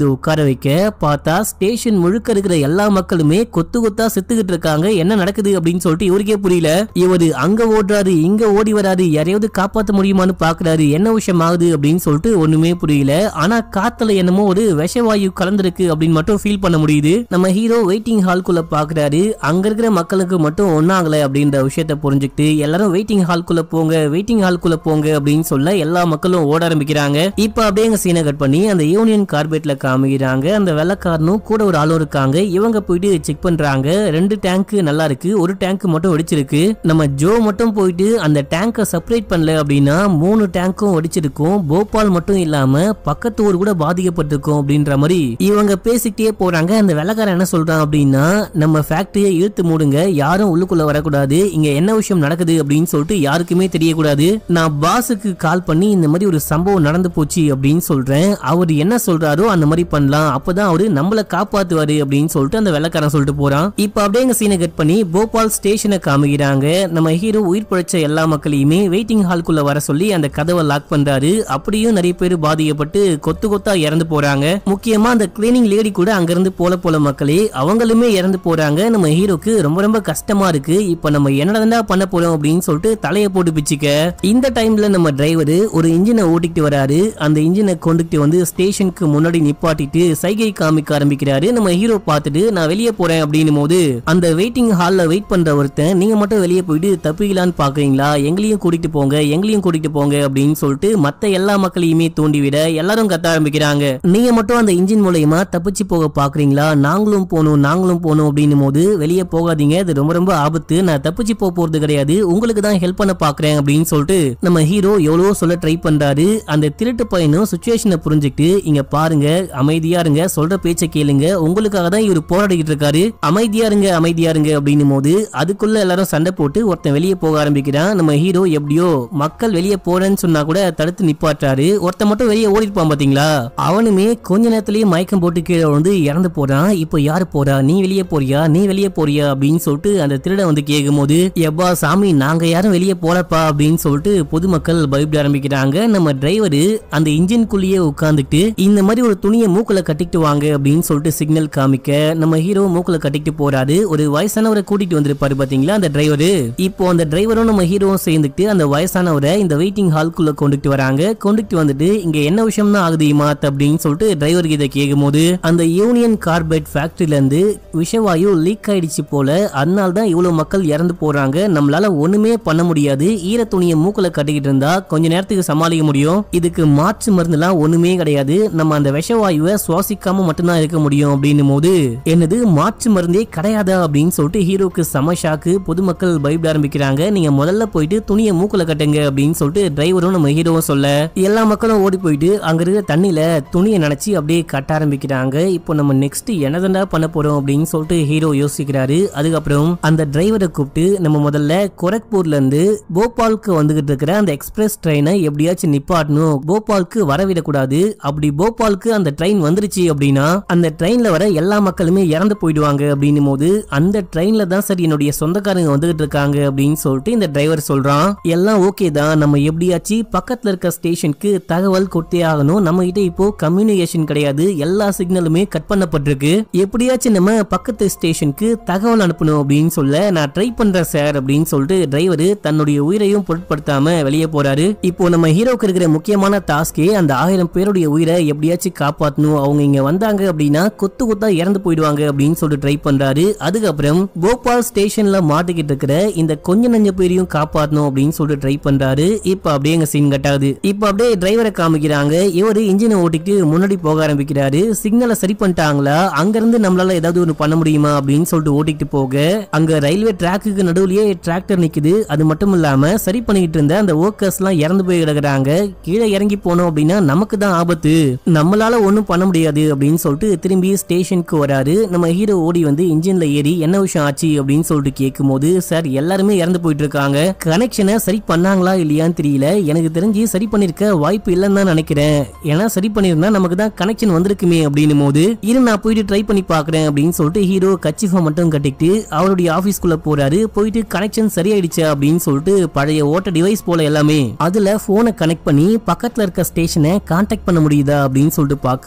வந்து உட்கார வைக்க பார்த்தா ஸ்டேஷன் முழுக்க இருக்கிற எல்லா மக்களுமே கொத்து கொத்தா செத்துக்கிட்டு இருக்காங்க என்ன நடக்குது அப்படின்னு சொல்லிட்டு இவருக்கே புரியல இவரு அங்க ஓடுறாரு இங்க ஓடி வராரு யாரையாவது காப்பாத்த முடியுமான்னு பாக்குறாரு என்ன விஷயம் ஆகுது அப்படின்னு சொல்லிட்டு ஒண்ணுமே புரியல ஆனா காத்துல என்னமோ ஒரு விஷவாயு கலந்திருக்கு அப்படின்னு மட்டும் ஃபீல் பண்ண முடியுது நம்ம ஹீரோ வெயிட்டிங் ஹால்குள்ள பாக்குறாரு அங்க இருக்கிற மக்களுக்கு மட்டும் ஒன்னாகல அப்படின்ற விஷயத்த புரிஞ்சுக்கிட்டு எல்லாரும் வெயிட்டிங் ஹால்குள்ள போங்க வெயிட்டிங் ஹால்குள்ள போங்க அப்படின்னு சொல்ல எல்லா மக்களும் ஓட ஆரம்பிக்கிறாங்க இப்ப அப்படியே எங்க சீனை கட் பண்ணி அந்த யூனியன் கார்பெட்ல காமிக்கிறாங்க அந்த வெள்ளக்காரனும் கூட ஒரு ஆளும் இருக்காங்க இவங்க போயிட்டு செக் பண்றாங்க ரெண்டு டேங்க் நல்லா இருக்கு ஒரு டேங்க் மட்டும் வெடிச்சிருக்கு நம்ம ஜோ மட்டும் போயிட்டு அந்த டேங்கை செப்பரேட் பண்ணல அப்படின்னா மூணு டேங்க்கும் வெடிச்சிருக்கும் போபால் மட்டும் இல்லாம பக்கத்து ஊர் கூட பாதிக்கப்பட்டிருக்கும் அப்படின்ற மாதிரி இவங்க பேசிக்கிட்டே போறாங்க அந்த வெள்ளக்காரன் என்ன சொல்றான் அப்படின்னா நம்ம ஃபேக்டரியை இழுத்து மூடுங்க யாரும் உள்ளுக்குள்ள வரக்கூடாது இங்க என்ன விஷயம் நடக்குது அப்படின்னு சொல்லிட்டு யாருக்குமே தெரியக்கூடாது நான் பாஸுக்கு கால் பண்ணி இந்த மாதிரி ஒரு சம்பவம் நடந்து போச்சு அப்படின்னு சொல்றேன் அவர் என்ன சொல்றாரோ அந்த மாதிரி பண்ணலாம் அப்பதான் அவரு நம்மள காப்பாத்துவாரு அப்படின்னு சொல்லிட்டு அந்த வெள்ளக்காரன் சொல்லிட்டு போறான் இப்ப அப்படியே எங்க சீனை கட் பண்ணி போபால் ஸ்டேஷனை காமிக்கிறாங்க நம்ம ஹீரோ உயிர் பிழைச்ச எல்லா மக்களையுமே வெயிட்டிங் ஹால்குள்ள வர சொல்லி அந்த கதவை லாக் பண்றாரு அப்படியும் நிறைய பேர் பாதிக்கப்பட்டு கொத்து கொத்தா இறந்து போறாங்க முக்கியமா அந்த கிளீனிங் லேடி கூட அங்கிருந்து போல போல மக்களே அவங்களுமே இறந்து போறாங்க நம்ம ஹீரோக்கு ரொம்ப ரொம்ப கஷ்டமா இருக்கு இப்ப நம்ம என்னடா பண்ண போறோம் அப்படின்னு சொல்லிட்டு தலைய போட்டு பிச்சுக்க இந்த டைம்ல நம்ம டிரைவர் ஒரு இன்ஜினை ஓட்டிட்டு வராரு அந்த இன்ஜினை கொண்டுட்டு வந்து ஸ்டேஷனுக்கு முன்னாடி நிப்பாட்டிட்டு சைகை காமிக்க ஆரம்பிக்கிறாரு நம்ம ஹீரோ பார்த்துட்டு நான் வெளியே போறேன் அப்படின்னும் போது அந்த வெயிட்டிங் ஹால்ல வெயிட் பண்ற ஒருத்தன் நீங்க மட்டும் வெளியே போயிட்டு தப்பிக்கலான்னு பாக்குறீங்களா எங்களையும் கூட்டிட்டு போங்க எங்களையும் கூட்டிட்டு போங்க அப்படின்னு சொல்லிட்டு மத்த எல்லா மக்களையுமே தூண்டிவிட எல்லாரும் கத்த ஆரம்பிக்கிறாங்க நீங்க மட்டும் அந்த இன்ஜின் மூலயமா தப்பிச்சு போக பாக்குறீங்களா நாங்களும் போகணும் நாங்களும் போகணும் அப்படின்னும் போது வெளியே போகாதீங்க இது ரொம்ப ரொம்ப ஆபத்து நான் தப்பிச்சு போக போறது கிடையாது உங்களுக்கு தான் ஹெல்ப் பண்ண பாக்குறேன் அப்படின்னு சொல்லிட்டு நம்ம ஹீரோ எவ்வளவோ சொல்ல ட்ரை பண்றாரு அந்த திருட்டு பையனும் சுச்சுவேஷனை புரிஞ்சுக்கிட்டு இங்க பாருங்க அமைதியா இருங்க சொல்ற பேச்சை கேளுங்க உங்களுக்காக தான் இவர் போராடிக்கிட்டு இருக்காரு அமைதியா இருங்க அமைதியா இருங்க அப்படின்னும் போது அதுக்குள்ள எல்லாரும் சண்டை போட்டு ஒருத்தன் வெளியே போக ஆரம்பிக்கிறான் நம்ம ஹீரோ எப்படியோ மக்கள் வெளியே போறேன்னு சொன்னா கூட தடுத்து நிப்பாட்டாரு ஒருத்தன் மட்டும் வெளியே ஓடிருப்பான் பாத்தீங்களா அவனுமே கொஞ்ச நேரத்திலேயே மயக்கம் போட்டு கீழே வந்து இறந்து போறான் இப்போ யாரு போறா நீ வெளியே போறியா நீ வெளியே போறியா அப்படின்னு சொல்லிட்டு அந்த திருடன் வந்து கேட்கும் போது எப்பா சாமி நாங்க யாரும் வெளியே போலப்பா அப்படின்னு சொல்லிட்டு பொதுமக்கள் பயப்பட ஆரம்பிக்கிறாங்க நம்ம டிரைவர் அந்த இன்ஜின்குள்ளேயே உட்காந்துட்டு இந்த மாதிரி ஒரு துணியை மூக்குல கட்டிட்டு வாங்க அப்படின்னு சொல்லிட்டு சிக்னல் காமிக்க நம்ம ஹீரோ மூக்குல கட்டிட்டு போறாரு ஒரு வயசானவரை கூட்டிட்டு வந்திருப்பாரு பாத்தீங்களா அந்த டிரைவர் இப்போ அந்த டிரைவரும் நம்ம ஹீரோவும் சேர்ந்துட்டு அந்த வயசானவரை இந்த வெயிட்டிங் ஹால்குள்ள கொண்டுட்டு வராங்க கொண்டுட்டு வந்துட்டு இங்க என்ன விஷயம் தான் ஆகுது இமாத் அப்படின்னு சொல்லிட்டு டிரைவர் இதை கேட்கும் போது அந்த யூனியன் கார்பைட் ஃபேக்டரியில இருந்து விஷவாயு லீக் ஆயிடுச்சு போல அதனால தான் இவ்வளவு மக்கள் இறந்து போறாங்க நம்மளால ஒண்ணுமே பண்ண முடியாது ஈர துணியை மூக்குல கட்டிக்கிட்டு இருந்தா கொஞ்ச நேரத்துக்கு சமாளிக்க முடியும் இதுக்கு மாற்று மருந்துலாம் ஒண்ணுமே கிடையாது நம்ம அந்த விஷவாயுவை சுவாசிக்காம மட்டும்தான் இருக்க முடியும் அப்படின்னும் போது என்னது மாற்று மருந்தே கிடையாதா அப்படின்னு சொல்லிட்டு ஹீரோக்கு செம ஷாக்கு பொதுமக்கள் பயப்பட ஆரம்பிக்கிறாங்க நீங்க முதல்ல போயிட்டு துணியை மூக்குல கட்டுங்க அப்படின்னு சொல்லிட்டு டிரைவரும் நம்ம ஹீரோவும் சொல்ல எல்லா மக்களும் ஓடி போயிட்டு அங்க இருக்கிற தண்ணியில துணியை நினைச்சு அப்படியே கட்ட ஆரம்பிக்கிறாங்க இப்போ நம்ம நெக்ஸ்ட் என்னதண்டா பண்ண போறோம் அப்படின்னு சொல்லிட்டு ஹீரோ யோசிக்கிறாரு அதுக்கப்புறம் அந்த டிரைவரை கூப்பிட்டு நம்ம முதல்ல கோரக்பூர்ல இருந்து போபாலுக்கு வந்துகிட்டு இருக்கிற அந்த எக்ஸ்பிரஸ் ட்ரெயினை எப்படியாச்சும் நிப்பாட்டணும் போபாலுக்கு வரவிடக்கூடாது அப்படி போபாலுக்கு அந்த ட்ரெயின் வந்துருச்சு அப்படின்னா அந்த ட்ரெயின்ல வர எல்லா மக்களுமே இறந்து போயிடுவாங்க அப்படின்னும் போது அந்த ட்ரெயின்ல தான் சரி என்னுடைய சொந்தக்காரங்க வந்துகிட்டு இருக்காங்க அப்படின்னு சொல்லிட்டு இந்த டிரைவர் சொல்றான் எல்லாம் ஓகே தான் நம்ம எப்படியாச்சு பக்கத்துல இருக்க ஸ்டேஷனுக்கு தகவல் கொடுத்தே ஆகணும் நம்ம கிட்ட இப்போ கம்யூனிகேஷன் கிடையாது எல்லா சிக்னலுமே கட் பண்ணப்பட்டிருக்கு எப்படியாச்சும் நம்ம பக்கத்து ஸ்டேஷனுக்கு தகவல் அனுப்பணும் அப்படின்னு சொல்ல நான் ட்ரை பண்றேன் சார் அப்படின்னு சொல்லிட்டு டிரைவர் தன்னுடைய உயிரையும் பொருட்படுத்தாம வெளியே போறாரு இப்போ நம்ம ஹீரோக்கு இருக்கிற முக்கியமான டாஸ்கே அந்த ஆயிரம் பேருடைய உயிரை எப்படியாச்சும் காப்பாத்தணும் அவங்க இங்க வந்தாங்க அப்படின்னா கொத்து கொத்தா இறந்து போயிடுவாங்க அப்படின்னு சொல்லிட்டு ட்ரை பண்றாரு அதுக்கப்புறம் போபால் ஸ்டேஷன்ல மாட்டிக்கிட்டு இருக்கிற இந்த கொஞ்ச நஞ்ச பேரையும் காப்பாத்தணும் அப்படின்னு சொல்லிட்டு ட்ரை பண்றாரு இப்ப அப்படியே எங்க சீன் கட்டாது இப்ப அப்படியே டிரைவரை காமிக்கிறாங்க இவரு இன்ஜினை ஓட்டிட்டு முன்னாடி போக ஆரம்பிக்கிறாரு சிக்னலை சரி பண்ணிட்டாங்களா அங்க இருந்து நம்மளால ஏதாவது ஒன்று பண்ண முடியுமா அப்படின்னு சொல்லிட்டு ஓட்டிட்டு போக அங்க ரயில்வே ட்ராக்குக்கு நடுவுலயே டிராக்டர் நிக்குது அது மட்டும் இல்லாம சரி பண்ணிக்கிட்டு இருந்த அந்த ஒர்க்கர்ஸ் எல்லாம் இறந்து போய் கிடக்குறாங்க கீழே இறங்கி போனோம் அப்படின்னா நமக்கு தான் ஆபத்து நம்மளால ஒண்ணும் பண்ண முடியாது அப்படின்னு சொல்லிட்டு திரும்பி ஸ்டேஷனுக்கு வராரு நம்ம ஹீரோ ஓடி வந்து இன்ஜின்ல ஏறி என்ன விஷயம் ஆச்சு அப்படின்னு சொல்லிட்டு கேட்கும்போது சார் எல்லாருமே இறந்து போயிட்டு இருக்காங்க கனெக்ஷனை சரி பண்ணாங்களா இல்லையான்னு தெரியல எனக்கு தெரிஞ்சு சரி பண்ணிருக்க வாய்ப்பு இல்லைன்னு தான் நினைக்கிறேன் ஏன்னா சரி பண்ணிருந்தா நமக்கு தான் கனெக்ஷன் வந்திருக்குமே அப்படின்னும் போது இரு நான் போயிட்டு ட்ரை பண்ணி பாக்குறேன் அப்படின்னு சொல்லிட்டு ஹீரோ கச்சிஃபை மட்டும் கட்டிக்கிட்டு அவருடைய ஆபீஸ்க்குள்ள போறாரு போயிட்டு கனெக்ஷன் சரியாயிடுச்சா அப்படின்னு சொல்லிட்டு பழைய ஓட்ட டிவைஸ் போல எல்லாமே அதுல போனை கனெக்ட் பண்ணி பக்கத்துல இருக்க ஸ்டேஷனை கான்டாக்ட் பண்ண முடியுதா அப்படின்னு சொல்லிட்டு பார்க்கும்போது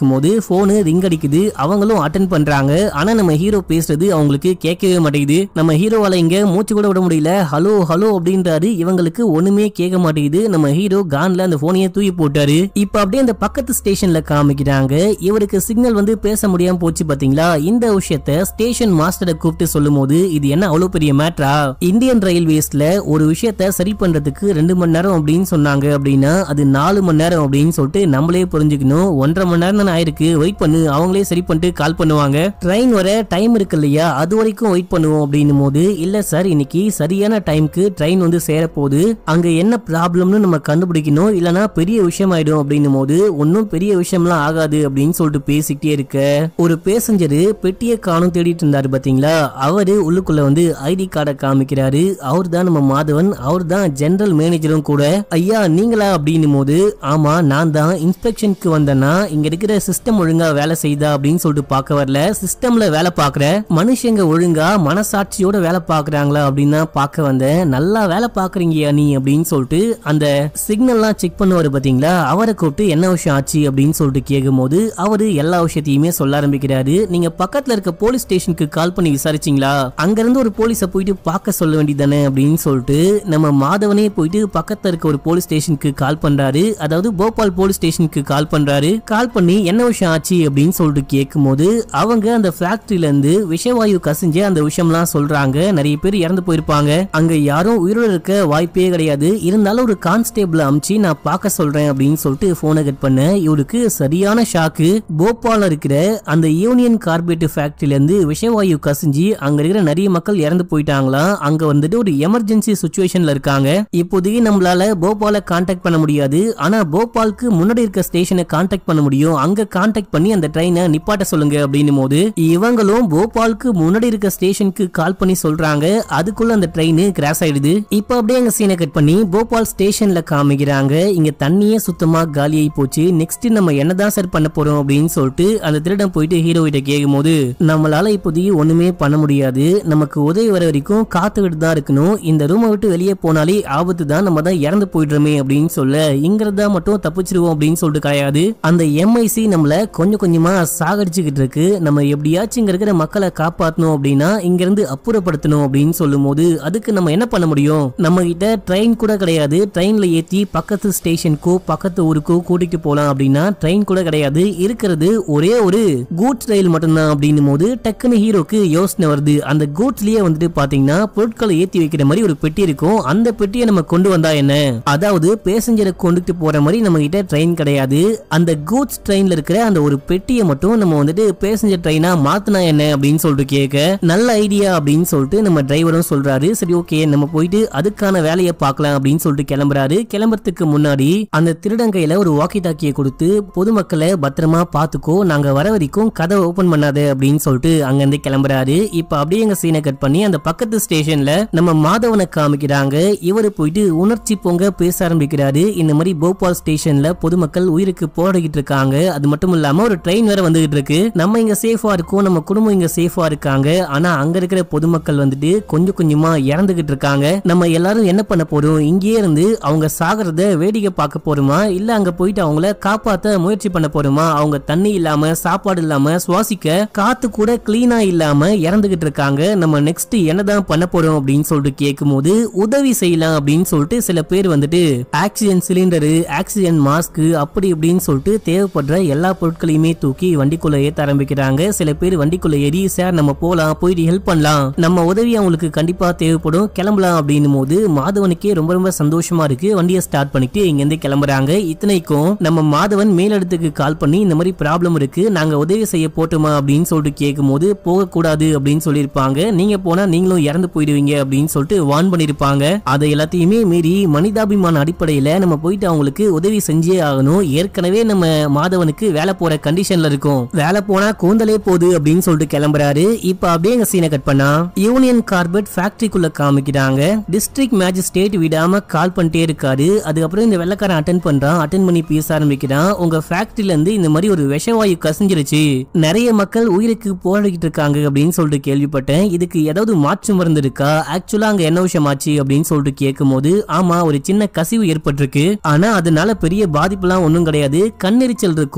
இருக்கும்போது போனு ரிங் அடிக்குது அவங்களும் அட்டன் பண்றாங்க ஆனா நம்ம ஹீரோ பேசுறது அவங்களுக்கு கேட்கவே மாட்டேங்குது நம்ம ஹீரோவால இங்க மூச்சு கூட விட முடியல ஹலோ ஹலோ அப்படின்றாரு இவங்களுக்கு ஒண்ணுமே கேட்க மாட்டேங்குது நம்ம ஹீரோ கான்ல அந்த போனையே தூக்கி போட்டாரு இப்ப அப்படியே அந்த பக்கத்து ஸ்டேஷன்ல காமிக்கிறாங்க இவருக்கு சிக்னல் வந்து பேச முடியாம போச்சு பாத்தீங்களா இந்த விஷயத்த ஸ்டேஷன் மாஸ்டரை கூப்பிட்டு சொல்லும் போது இது என்ன அவ்வளவு பெரிய மேட்ரா இந்தியன் ரயில்வேஸ்ல ஒரு விஷயத்த சரி பண்றதுக்கு ரெண்டு மணி நேரம் அப்படின்னு சொன்னாங்க அப்படின்னா அது நாலு மணி நேரம் அப்படின்னு சொல்லிட்டு நம்மளே புரிஞ்சுக்கணும் ஒன்றரை மணி நேரம் தானே ஆயிருக்கு வெயிட் பண்ணு அவங்களே சரி பண்ணிட்டு கால் பண்ணுவாங்க ட்ரெயின் வர டைம் இருக்கு இல்லையா அது வரைக்கும் வெயிட் பண்ணுவோம் அப்படின்னும் போது இல்ல சார் இன்னைக்கு சரியான டைம்க்கு ட்ரெயின் வந்து சேர போகுது அங்க என்ன ப்ராப்ளம்னு நம்ம கண்டுபிடிக்கணும் இல்லனா பெரிய விஷயம் ஆயிடும் அப்படின்னும் போது ஒன்னும் பெரிய விஷயம்லாம் ஆகாது அப்படின்னு சொல்லிட்டு பேசிக்கிட்டே இருக்க ஒரு பேசஞ்சரு பெட்டியை காணும் தேடிட்டு இருந்தாரு பாத்தீங்களா அவரு உள்ளுக்குள்ள வந்து ஐடி கார்டை காமிக்கிறாரு அவர் தான் நம்ம மாதவன் அவர் தான் ஜெனரல் மேனேஜரும் கூட ஐயா நீங்களா அப்படின்னும் போது ஆமா நான் தான் இன்ஸ்பெக்ஷனுக்கு வந்தேன்னா இங்க இருக்கிற சிஸ்டம் ஒழுங்கா வேலை செய்தா அப்படின்னு சொல்லிட்டு பார்க்க வரல சிஸ்டம்ல வேலை பார்க்குற மனுஷங்க ஒழுங்கா மனசாட்சியோட வேலை பார்க்கறாங்களா அப்படின்னு தான் பார்க்க வந்தேன் நல்லா வேலை பார்க்கறீங்கயா நீ அப்படின்னு சொல்லிட்டு அந்த சிக்னல்லாம் செக் பண்ணுவாரு பாத்தீங்களா அவரை கூப்பிட்டு என்ன விஷயம் ஆச்சு அப்படின்னு சொல்லிட்டு கேட்கும்போது அவரு எல்லா விஷயத்தையுமே சொல்ல ஆரம்பிக்கிறாரு நீங்க பக்கத்துல இருக்க போலீஸ் ஸ்டேஷனுக்கு கால் பண்ணி விசாரிச்சீங்களா அங்க இருந்து ஒரு போலீஸை போயிட்டு பார்க்க சொல்ல வேண்டியதானே அப்படின்னு சொல்லிட்டு நம்ம மாதவனே போயிட்டு பக்கத்துல இருக்க ஒரு போலீஸ் ஸ்டேஷனுக்கு கால் பண்றாரு அதாவது போபால் போலீஸ் ஸ்டேஷனுக்கு கால் பண்றாரு கால் பண்ணி என்ன விஷயம் ஆச்சு அப்படின்னு சொல்லிட்டு கேட்கும்போது அவங்க அந்த ஃபேக்டரியில இருந்து விஷவாயு கசிஞ்ச அந்த விஷயம்லாம் சொல்றாங்க நிறைய பேர் இறந்து போயிருப்பாங்க அங்க யாரும் உயிரோட இருக்க வாய்ப்பே கிடையாது இருந்தாலும் ஒரு கான்ஸ்டேபிள் அமிச்சு நான் பார்க்க சொல்றேன் அப்படின்னு சொல்லிட்டு போனை கட் பண்ண இவருக்கு சரியான ஷாக்கு போபால்ல இருக்கிற அந்த யூனியன் கார்பரேட் ஃபேக்டரியில இருந்து விஷவாயு கசிஞ்சு அங்க இருக்கிற நிறைய மக்கள் இறந்து போயிட்டாங்களாம் அங்க வந்துட்டு ஒரு எமர்ஜென்சி சுச்சுவேஷன்ல இருக்காங்க இப்போதைக்கு நம்மளால போபால கான்டாக்ட் பண்ண முடியாது ஆனா போபாலுக்கு முன்னாடி இருக்க ஸ்டேஷனை கான்டாக்ட் பண்ண முடியும் அங்க கான்டாக்ட் பண்ணி அந்த ட்ரெயினை நிப்பாட்ட சொல்லுங்க அப்படின்னும் போது இவங்களும் போபாலுக்கு முன்னாடி இருக்க ஸ்டேஷனுக்கு கால் பண்ணி சொல்றாங்க அதுக்குள்ள அந்த ட்ரெயின் கிராஸ் ஆயிடுது இப்போ அப்படியே அங்க சீனை கட் பண்ணி போபால் ஸ்டேஷன்ல காமிக்கிறாங்க இங்க தண்ணியே சுத்தமா காலியாகி போச்சு நெக்ஸ்ட் நம்ம என்னதான் சார் பண்ண போறோம் அப்படின்னு சொல்லிட்டு அந்த திருடன் போயிட்டு ஹீரோ கிட்ட கேட்கும் போது நம்மளால இப்போதைக்கு ஒண்ணுமே பண்ண முடியாது நமக்கு உதவி வர வரைக்கும் காத்துக்கிட்டு தான் இருக்கணும் இந்த ரூமை விட்டு வெளியே போனாலே ஆபத்து தான் நம்ம தான் இறந்து போயிடுறோமே அப்படின்னு சொல்ல இங்கிறதா மட்டும் தப்பிச்சிருவோம் அப்படின்னு சொல்லிட்டு கிடையாது அந்த எம்ஐசி நம்மள கொஞ்சம் கொஞ்சமா சாகடிச்சுக்கிட்டு இருக்கு நம்ம எப்படியாச்சும் இங்க இருக்கிற மக்களை காப்பாத்தணும் அப்படின்னா இங்க இருந்து அப்புறப்படுத்தணும் அப்படின்னு சொல்லும் போது அதுக்கு நம்ம என்ன பண்ண முடியும் நம்ம கிட்ட ட்ரெயின் கூட கிடையாது ட்ரெயின்ல ஏத்தி பக்கத்து ஸ்டேஷனுக்கோ பக்கத்து ஊருக்கோ கூட்டிட்டு போலாம் அப்படின்னா ட்ரெயின் கூட கிடையாது இருக்கிறது ஒரே ஒரு கூட்ஸ் ரயில் மட்டும்தான் அப்படின்னும் போது டக்குன்னு ஹீரோக்கு யோசனை வருது அந்த கூட்ஸ்லயே வந்துட்டு பாத்தீங்கன்னா பொருட்களை ஏத்தி வைக்கிற மாதிரி ஒரு பெட்டி இருக்கும் அந்த பெட்டியை நம்ம கொண்டு வந்தா என்ன அதாவது பேசஞ்சரை கொண்டுட்டு போற மாதிரி நம்ம கிட்ட ட்ரெயின் கிடையாது அந்த கூட்ஸ் ட்ரெயின்ல இருக்கிற அந்த ஒரு பெட்டியை மட்டும் நம்ம வந்துட்டு பேசஞ்சர் ட்ரெயினா மாத்தினா என்ன அப்படின்னு சொல்லிட்டு கேட்க நல்ல ஐடியா அப்படின்னு சொல்லிட்டு நம்ம டிரைவரும் சொல்றாரு சரி ஓகே நம்ம போயிட்டு அதுக்கான வேலையை பார்க்கலாம் அப்படின்னு சொல்லிட்டு கிளம்புறாரு கிளம்புறதுக்கு முன்னாடி அந்த திருடன் கையில ஒரு வாக்கி டாக்கியை கொடுத்து பொதுமக்களை பத்திரமா பாத்துக்கோ நாங்க வர வரைக்கும் கதை ஓபன் பண்ணாத அப்படின்னு சொல்லிட்டு அங்கிருந்து கிளம்புறாரு இப்ப அப்படியே எங்க சீனை கட் பண்ணி அந்த பக்கத்து ஸ்டேஷன்ல நம்ம மாதவனை காமிக்கிறாங்க இவரு போயிட்டு உணர்ச்சி பொங்க பேச ஆரம்பிக்கிறாரு இந்த மாதிரி போபால் ஸ்டேஷன்ல பொதுமக்கள் உயிருக்கு போராடிக்கிட்டு இருக்காங்க அது மட்டும் இல்லாம ஒரு ட்ரெயின் வேற வந்துகிட்டு இருக்கு நம்ம இங்க சேஃபா இருக்கோம் நம்ம குடும்பம் இங்க சேஃபா இருக்காங்க ஆனா அங்க இருக்கிற பொதுமக்கள் வந்துட்டு கொஞ்சம் கொஞ்சமா இறந்துகிட்டு இருக்காங்க நம்ம எல்லாரும் என்ன பண்ண போறோம் இங்கேயே இருந்து அவங்க சாகிறத வேடிக்கை பார்க்க போறோமா இல்ல அங்க போயிட்டு அவங்கள காப்பாத்த முயற்சி பண்ண போறோமா அவங்க தண்ணி இல்லாம சாப்பாடு இல்லாம சுவாசிக்க காத்து கூட கிளீனா இல்லாம இறந்துகிட்டு இருக்காங்க நம்ம நெக்ஸ்ட் என்னதான் பண்ண போறோம் அப்படின்னு சொல்லிட்டு கேட்கும்போது உதவி செய்யலாம் அப்படின்னு சொல்லிட்டு சில பேர் வந்துட்டு ஆக்சிஜன் சிலிண்டரு ஆக்சிஜன் மாஸ்க் அப்படி இப்படின்னு சொல்லிட்டு தேவைப்படுற எல்லா பொருட்களையுமே தூக்கி வண்டிக்குள்ள ஏத்த ஆரம்பிக்கிறாங்க சில பேர் வண்டிக்குள்ள ஏறி சார் நம்ம போலாம் போயிட்டு ஹெல்ப் பண்ணலாம் நம்ம உதவி அவங்களுக்கு கண்டிப்பா தேவைப்படும் கிளம்பலாம் அப்படின்னும் போது மாதவனுக்கே ரொம்ப ரொம்ப சந்தோஷமா இருக்கு வண்டியை ஸ்டார்ட் பண்ணிட்டு இங்க இருந்து கிளம்புறாங்க இத்தனைக்கும் நம்ம மாதவன் மேலிடத்துக்கு கால் பண்ணி இந்த மாதிரி ப்ராப்ளம் இருக்கு நாங்க உதவி செய்ய போட்டுமா அப்படின்னு சொல்லிட்டு கேட்கும்போது போகக்கூடாது அப்படின்னு சொல்லியிருப்பாங்க நீங்க போனா நீங்களும் இறந்து போயிடுவீங்க அப்படின்னு சொல்லிட்டு வார்ன் பண்ணிருப்பாங்க அதை எல்லாத்தையுமே மீறி மனிதாபிமான அடிப்படையில நம்ம போயிட்டு அவங்களுக்கு உதவி செஞ்சே ஆகணும் ஏற்கனவே நம்ம மாதவனுக்கு வேலை போற கண்டிஷன்ல இருக்கும் வேலை போனா கூந்தலே போகுது அப்படின்னு சொல்லிட்டு கிளம்புறாரு இப்ப அப்படியே எங்க சீனை கட் பண்ணா யூனியன் கார்பெட் ஃபேக்டரிக்குள்ள காமிக்கிறாங்க டிஸ்ட்ரிக்ட் மேஜிஸ்ட்ரேட் விடாம கால் பண்ணிட்டே இருக்காரு அதுக்கப்புறம் இந்த வெள்ளக்காரன் அட்டன் பண்றான் அட்டன் பண்ணி பேச ஆரம்பிக்கிறான் உங்க ஃபேக்டரியில இருந்து இந்த மாதிரி ஒரு விஷவாயு கசிஞ்சிருச்சு நிறைய மக்கள் உயிருக்கு போராடிக்கிட்டு இருக்காங்க அப்படின்னு சொல்லிட்டு கேள்விப்பட்டேன் இதுக்கு ஏதாவது மாற்று மருந்து இருக்கா ஆக்சுவலா அங்க என்ன விஷயம் ஆச்சு அப்படின்னு சொல்லிட்டு கேட்கும்போது ஆமா ஒரு சின்ன கசிவு ஏற்பட்டிருக்கு ஆனா அதனால பெரிய பாதிப்புலாம் ஒண்ணும் கிடையாது கண்ணெரிச்சல் இருக்கும்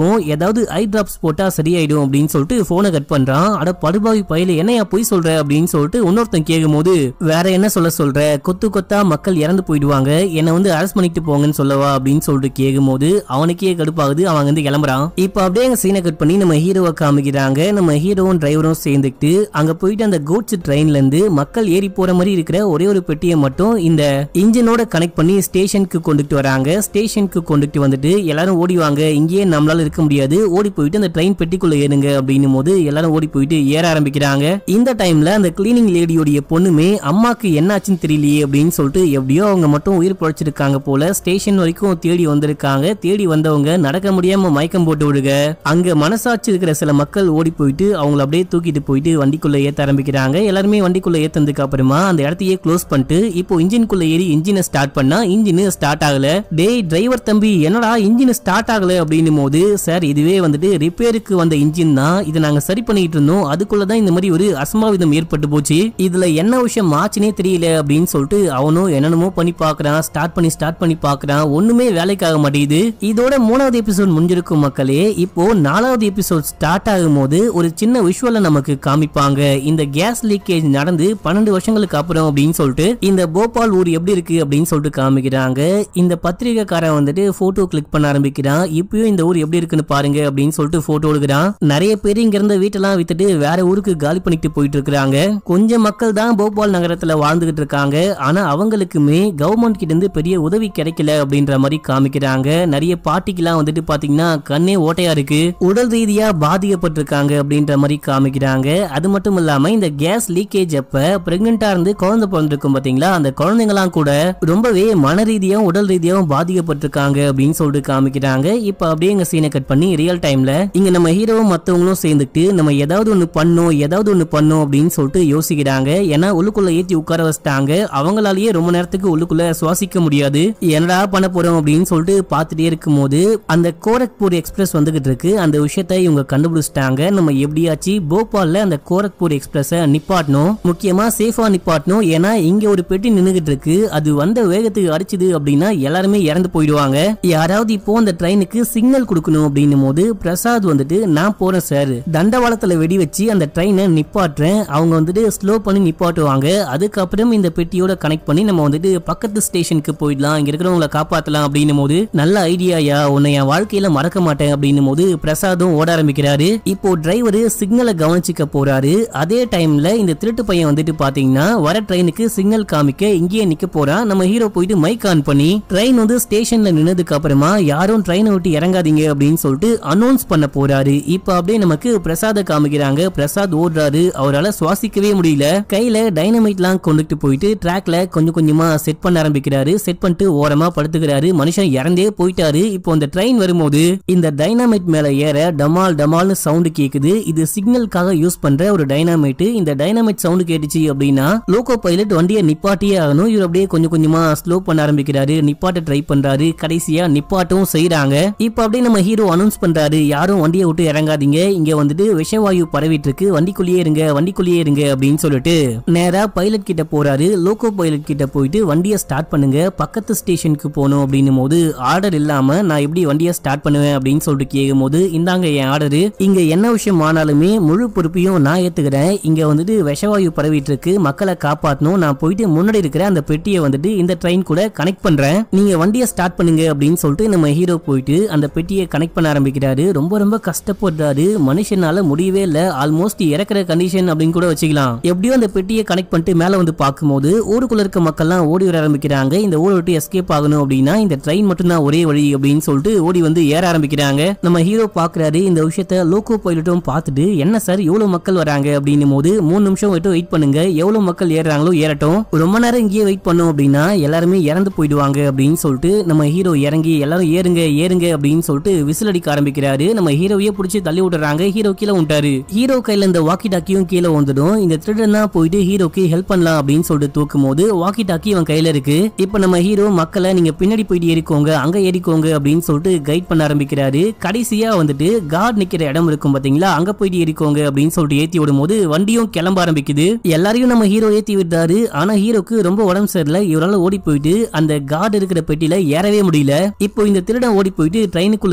இருக்கும் ஏதாவது ஐ டிராப்ஸ் போட்டா சரியாயிடும் அப்படின்னு சொல்லிட்டு போனை கட் பண்றான் அட படுபாவி பயில என்னையா போய் சொல்ற அப்படின்னு சொல்லிட்டு இன்னொருத்தன் கேட்கும்போது வேற என்ன சொல்ல சொல்ற கொத்து கொத்தா மக்கள் இறந்து போயிடுவாங்க என்னை வந்து அரெஸ்ட் பண்ணிட்டு போங்கன்னு சொல்லவா அப்படின்னு சொல்லிட்டு கேட்கும்போது அவனுக்கே கடுப்பாகுது அவன் வந்து கிளம்புறான் இப்போ அப்படியே எங்க சீனை கட் பண்ணி நம்ம ஹீரோவை காமிக்கிறாங்க நம்ம ஹீரோவும் டிரைவரும் சேர்ந்துக்கிட்டு அங்க போயிட்டு அந்த கோட்ஸ் ட்ரெயின்ல இருந்து மக்கள் ஏறி போற மாதிரி இருக்கிற ஒரே ஒரு பெட்டியை மட்டும் இந்த இன்ஜினோட கனெக்ட் பண்ணி ஸ்டேஷனுக்கு கொண்டுட்டு வராங்க ஸ்டேஷனுக்கு கொண்டுட்டு வந்துட்டு எல்லாரும் ஓடிவாங்க இங்கேயே நம்மளால இருக்க முடியாது ஓடி போயிட்டு அந்த ட்ரெயின் பெட்டிக்குள்ள ஏறுங்க அப்படின்னும் போது எல்லாரும் ஓடி போயிட்டு ஏற ஆரம்பிக்கிறாங்க இந்த டைம்ல அந்த கிளீனிங் லேடியோடைய பொண்ணுமே அம்மாக்கு என்னாச்சுன்னு தெரியலையே அப்படின்னு சொல்லிட்டு எப்படியோ அவங்க மட்டும் உயிர் பழைச்சிருக்காங்க போல ஸ்டேஷன் வரைக்கும் தேடி வந்திருக்காங்க தேடி வந்தவங்க நடக்க முடியாம மயக்கம் போட்டு விடுக அங்க மனசாட்சி இருக்கிற சில மக்கள் ஓடி போயிட்டு அவங்கள அப்படியே தூக்கிட்டு போயிட்டு வண்டிக்குள்ள ஏத்த ஆரம்பிக்கிறாங்க எல்லாருமே வண்டிக்குள்ள ஏத்ததுக்கு அப்புறமா அந்த இடத்தையே க்ளோஸ் பண்ணிட்டு இப்போ இன்ஜின்குள்ள ஏறி இன்ஜினை ஸ்டார்ட் பண்ணா இன்ஜின் ஸ்டார்ட் ஆகல டேய் டிரைவர் தம்பி என்னடா இன்ஜின் ஸ்டார்ட் ஆகல அப்படின்னும் போது சார் இதுவே வந்துட்டு ரிப்பேருக்கு வந்த இன்ஜின் தான் இதை நாங்க சரி பண்ணிட்டு இருந்தோம் அதுக்குள்ளதான் இந்த மாதிரி ஒரு அசம்பாவிதம் ஏற்பட்டு போச்சு இதுல என்ன விஷயம் ஆச்சுனே தெரியல அப்படின்னு சொல்லிட்டு அவனும் என்னென்னமோ பண்ணி பாக்குறான் ஸ்டார்ட் பண்ணி ஸ்டார்ட் பண்ணி பாக்குறான் ஒண்ணுமே வேலைக்காக மாட்டேங்குது இதோட மூணாவது எபிசோட் முடிஞ்சிருக்கும் மக்களே இப்போ நாலாவது எபிசோட் ஸ்டார்ட் ஆகும் போது ஒரு சின்ன விஷுவலை நமக்கு காமிப்பாங்க இந்த கேஸ் லீக்கேஜ் நடந்து பன்னெண்டு வருஷங்களுக்கு அப்புறம் அப்படின்னு சொல்லிட்டு இந்த போபால் ஊர் எப்படி இருக்கு அப்படின்னு சொல்லிட்டு காமிக்கிறாங்க இந்த பத்திரிகைக்காரன் வந்துட்டு போட்டோ கிளிக் பண்ண ஆரம்பிக்கிறான் இப்பயும் இந்த ஊர் எப்படி இருக்குன்னு பாருங்க அப்படின்னு சொல்லிட்டு போட்டோ எடுக்கிறான் நிறைய பேர் இங்க இருந்த வீட்டெல்லாம் வித்துட்டு வேற ஊருக்கு காலி பண்ணிட்டு போயிட்டு இருக்காங்க கொஞ்சம் மக்கள் தான் போபால் நகரத்துல வாழ்ந்துகிட்டு இருக்காங்க ஆனா அவங்களுக்குமே கவர்மெண்ட் கிட்ட இருந்து பெரிய உதவி கிடைக்கல அப்படின்ற மாதிரி காமிக்கிறாங்க நிறைய பார்ட்டிக்கெல்லாம் வந்துட்டு பாத்தீங்கன்னா கண்ணே ஓட்டையா இருக்கு உடல் ரீதியா பாதிக்கப்பட்டிருக்காங்க அப்படின்ற மாதிரி காமிக்கிறாங்க அது மட்டும் இல்லாம இந்த கேஸ் லீக்கேஜ் அப்ப பிரெக்னெண்டா இருந்து குழந்தை பிறந்திருக்கும் பாத்தீங்களா அந்த குழந்தைங்கலாம் கூட ரொம்பவே மன ரீதியாவும் உடல் ரீதியாவும் பாதிக்கப்பட்டிருக்காங்க அப்படின்னு சொல்லிட்டு காமிக்கிறாங்க இப்ப அப்படியே எங்க சீனை கட் பண்ணி ரியல் டைம்ல இங்க நம்ம ஹீரோவும் மத்தவங்களும் சேர்ந்துட்டு நம்ம ஏதாவது ஒண்ணு பண்ணோம் ஏதாவது ஒண்ணு பண்ணோம் அப்படின்னு சொல்லிட்டு யோசிக்கிறாங்க ஏன்னா உள்ளுக்குள்ள ஏத்தி உட்கார வச்சிட்டாங்க அவங்களாலேயே ரொம்ப நேரத்துக்கு உள்ளுக்குள்ள சுவாசிக்க முடியாது என்னடா பண்ண போறோம் அப்படின்னு சொல்லிட்டு பார்த்துட்டே இருக்கும்போது அந்த கோரக்பூர் எக்ஸ்பிரஸ் வந்துகிட்டு இருக்கு அந்த விஷயத்தை இவங்க கண்டுபிடிச்சிட்டாங்க நம்ம எப்படியாச்சு போபால்ல அந்த கோரக்பூர் எக்ஸ்பிரஸ நிப்பாட்டணும் முக்கியமா சேஃபா நிப்பாட்டணும் ஏன்னா இங்க ஒரு பெட்டி நின்னுகிட்டு இருக்கு அது வந்த வேகத்துக்கு அடிச்சுது அப்படின்னா எல்லாருமே இறந்து போயிடுவாங்க யாராவது இப்போ அந்த ட்ரெயினுக்கு சிக்னல் கொடுக்கணும் அப்படின்னும் போது பிரசாத் வந்துட்டு நான் போறேன் சார் தண்டவாளத்துல வெடி வச்சு அந்த ட்ரெயினை நிப்பாட்டுறேன் அவங்க வந்துட்டு ஸ்லோ பண்ணி நிப்பாட்டுவாங்க அதுக்கப்புறம் இந்த பெட்டியோட கனெக்ட் பண்ணி நம்ம வந்துட்டு பக்கத்து ஸ்டேஷனுக்கு போயிடலாம் இங்க இருக்கிறவங்களை காப்பாத்தலாம் அப்படின்னும் போது நல்ல ஐடியாயா உன்னை என் வாழ்க்கையில மறக்க மாட்டேன் அப்படின்னும் போது பிரசாதும் ஓட ஆரம்பிக்கிறாரு இப்போ டிரைவர் சிக்னலை கவனிச்சுக்க போறாரு அதே டைம்ல இந்த திருட்டு பையன் வந்துட்டு பாத்தீங்கன்னா வர ட்ரெயினுக்கு சிக்னல் காமிக்க இங்கேயே நிக்க போறான் நம்ம ஹீரோ போயிட்டு மைக் ஆன் பண்ணி ட்ரெயின் வந்து ஸ்டேஷன்ல நின்னதுக்கு அப்புறமா யாரும் ட்ரெயினை விட்டு இறங்காதீங்க அப்படின்னு சொல்லிட்டு அனௌன்ஸ் பண்ண போறாரு இப்போ அப்படியே நமக்கு பிரசாத காமிக்கிறாங்க பிரசாத் ஓடுறாரு அவரால் சுவாசிக்கவே முடியல கையில டைனமைட்லாம் கொண்டுட்டு போயிட்டு ட்ராக்ல கொஞ்சம் கொஞ்சமா செட் பண்ண ஆரம்பிக்கிறாரு செட் பண்ணிட்டு ஓரமா படுத்துக்கிறாரு மனுஷன் இறந்தே போயிட்டாரு இப்போ அந்த ட்ரெயின் வரும்போது இந்த டைனாமைட் மேல ஏற டமால் டமால்னு சவுண்ட் கேக்குது இது சிக்னலுக்காக யூஸ் பண்ற ஒரு டைனாமைட் இந்த டைனாமைட் சவுண்ட் கேட்டுச்சு அப்படின்னா லோகோ பைலட் வண்டியை நிப்பாட்டியே ஆகணும் இவர் அப்படியே கொஞ்சம் கொஞ்சமா ஸ்லோ பண்ண ஆரம்பிக்கிறாரு நிப்பாட்ட ட்ரை பண்றாரு கடைசியா நிப்பாட்டும் செய்றாங்க இப்போ அப்படியே நம்ம ஹீரோ அனௌன்ஸ் பண்றாரு யாரும் வண்டியை விட்டு இறங்காதீங்க இங்க வந்துட்டு விஷவாயு பரவிட்டு இருக்கு வண்டிக்குள்ளேயே இருங்க வண்டிக்குள்ளேயே இருங்க அப்படின்னு சொல்லிட்டு நேரா பைலட் கிட்ட போறாரு லோகோ பைலட் கிட்ட போயிட்டு வண்டியை ஸ்டார்ட் பண்ணுங்க பக்கத்து ஸ்டேஷனுக்கு போகணும் அப்படின்னும் போது ஆர்டர் இல்லாம நான் எப்படி வண்டியை ஸ்டார்ட் பண்ணுவேன் அப்படின்னு சொல்லிட்டு கேட்கும் போது இந்தாங்க என் ஆர்டர் இங்க என்ன விஷயம் ஆனாலுமே முழு பொறுப்பையும் நான் ஏத்துக்கிறேன் இங்க வந்துட்டு விஷவாயு பரவிட்டு இருக்கு மக்களை காப்பாத்தணும் நான் போயிட்டு முன்னாடி இருக்கிற அந்த பெட்டியை வந்துட்டு இந்த ட்ரெயின் கூட கனெக்ட் பண்றேன் நீங்க வண்டியை ஸ்டார்ட் பண்ணுங்க அப்படின்னு சொல்லிட்டு நம்ம ஹீரோ போயிட்டு அந்த பெட்டியை கனெக்ட் பண்ண ஆரம்பிக்கிறாரு ரொம்ப ரொம்ப கஷ்டப்படுறாரு மனுஷனால முடியவே இல்ல ஆல்மோஸ்ட் இறக்குற கண்டிஷன் அப்படின்னு கூட வச்சுக்கலாம் எப்படியோ அந்த பெட்டியை கனெக்ட் பண்ணிட்டு மேல வந்து பார்க்கும்போது ஊருக்குள்ள இருக்க மக்கள்லாம் ஓடி வர ஆரம்பிக்கிறாங்க இந்த ஊரை விட்டு எஸ்கேப் ஆகணும் அப்படின்னா இந்த ட்ரெயின் மட்டும் தான் ஒரே வழி அப்படின்னு சொல்லிட்டு ஓடி வந்து ஏற ஆரம்பிக்கிறாங்க நம்ம ஹீரோ பாக்குறாரு இந்த விஷயத்த லோகோ பைலட்டும் பார்த்துட்டு என்ன சார் இவ்வளவு மக்கள் வராங்க அப்படின்னும் போது மூணு நிமிஷம் விட்டு வெயிட் பண்ணுங்க எவ்வளவு மக்கள் ஏறுறாங்களோ ஏறட்டும் ரொம்ப நேரம் இங்கேயே வெயிட் பண்ணோம் அப்படின்னா எல்லாருமே இறந்து போயிடுவாங்க அப்படின்னு சொல்லிட்டு நம்ம ஹீரோ இறங்கி எல்லாரும் ஏறுங்க ஏறுங்க அப்படின்னு சொல்லிட்டு விசில் அடிக்க ஆரம்பிக்கிறாரு நம்ம ஹீரோவையே பிடிச்சி தள்ளி விடுறாங்க ஹீரோ கீழே விட்டாரு ஹீரோ கையில இந்த வாக்கி டாக்கியும் கீழே வந்துடும் இந்த திருடன் தான் போயிட்டு ஹீரோக்கு ஹெல்ப் பண்ணலாம் அப்படின்னு சொல்லிட்டு தூக்கும் போது வாக்கி டாக்கி இவன் கையில இருக்கு இப்போ நம்ம ஹீரோ மக்களை நீங்க பின்னாடி போயிட்டு ஏறிக்கோங்க அங்க ஏறிக்கோங்க அப்படின்னு சொல்லிட்டு கைட் பண்ண ஆரம்பிக்கிறாரு கடைசியா வந்துட்டு காட் நிக்கிற இடம் இருக்கும் பாத்தீங்களா அங்க போயிட்டு ஏறிக்கோங்க அப்படின்னு சொல்லிட்டு ஏத்தி விடும் போது வண்டியும் கிளம்ப ஆரம்பிக்குது எல்லாரையும் நம்ம ஹீரோ ஏத்தி விட்டாரு ஆனா ஹீரோக்கு ரொம்ப உடம்பு சரியில்லை இவரால ஓடி போயிட்டு அந்த காட் இருக்கிற பெட்டியில ஏறவே முடியல இப்போ இந்த திருடன் ஓடி போயிட்டு ட்ரெயினுக்குள்ள ஏறுவான்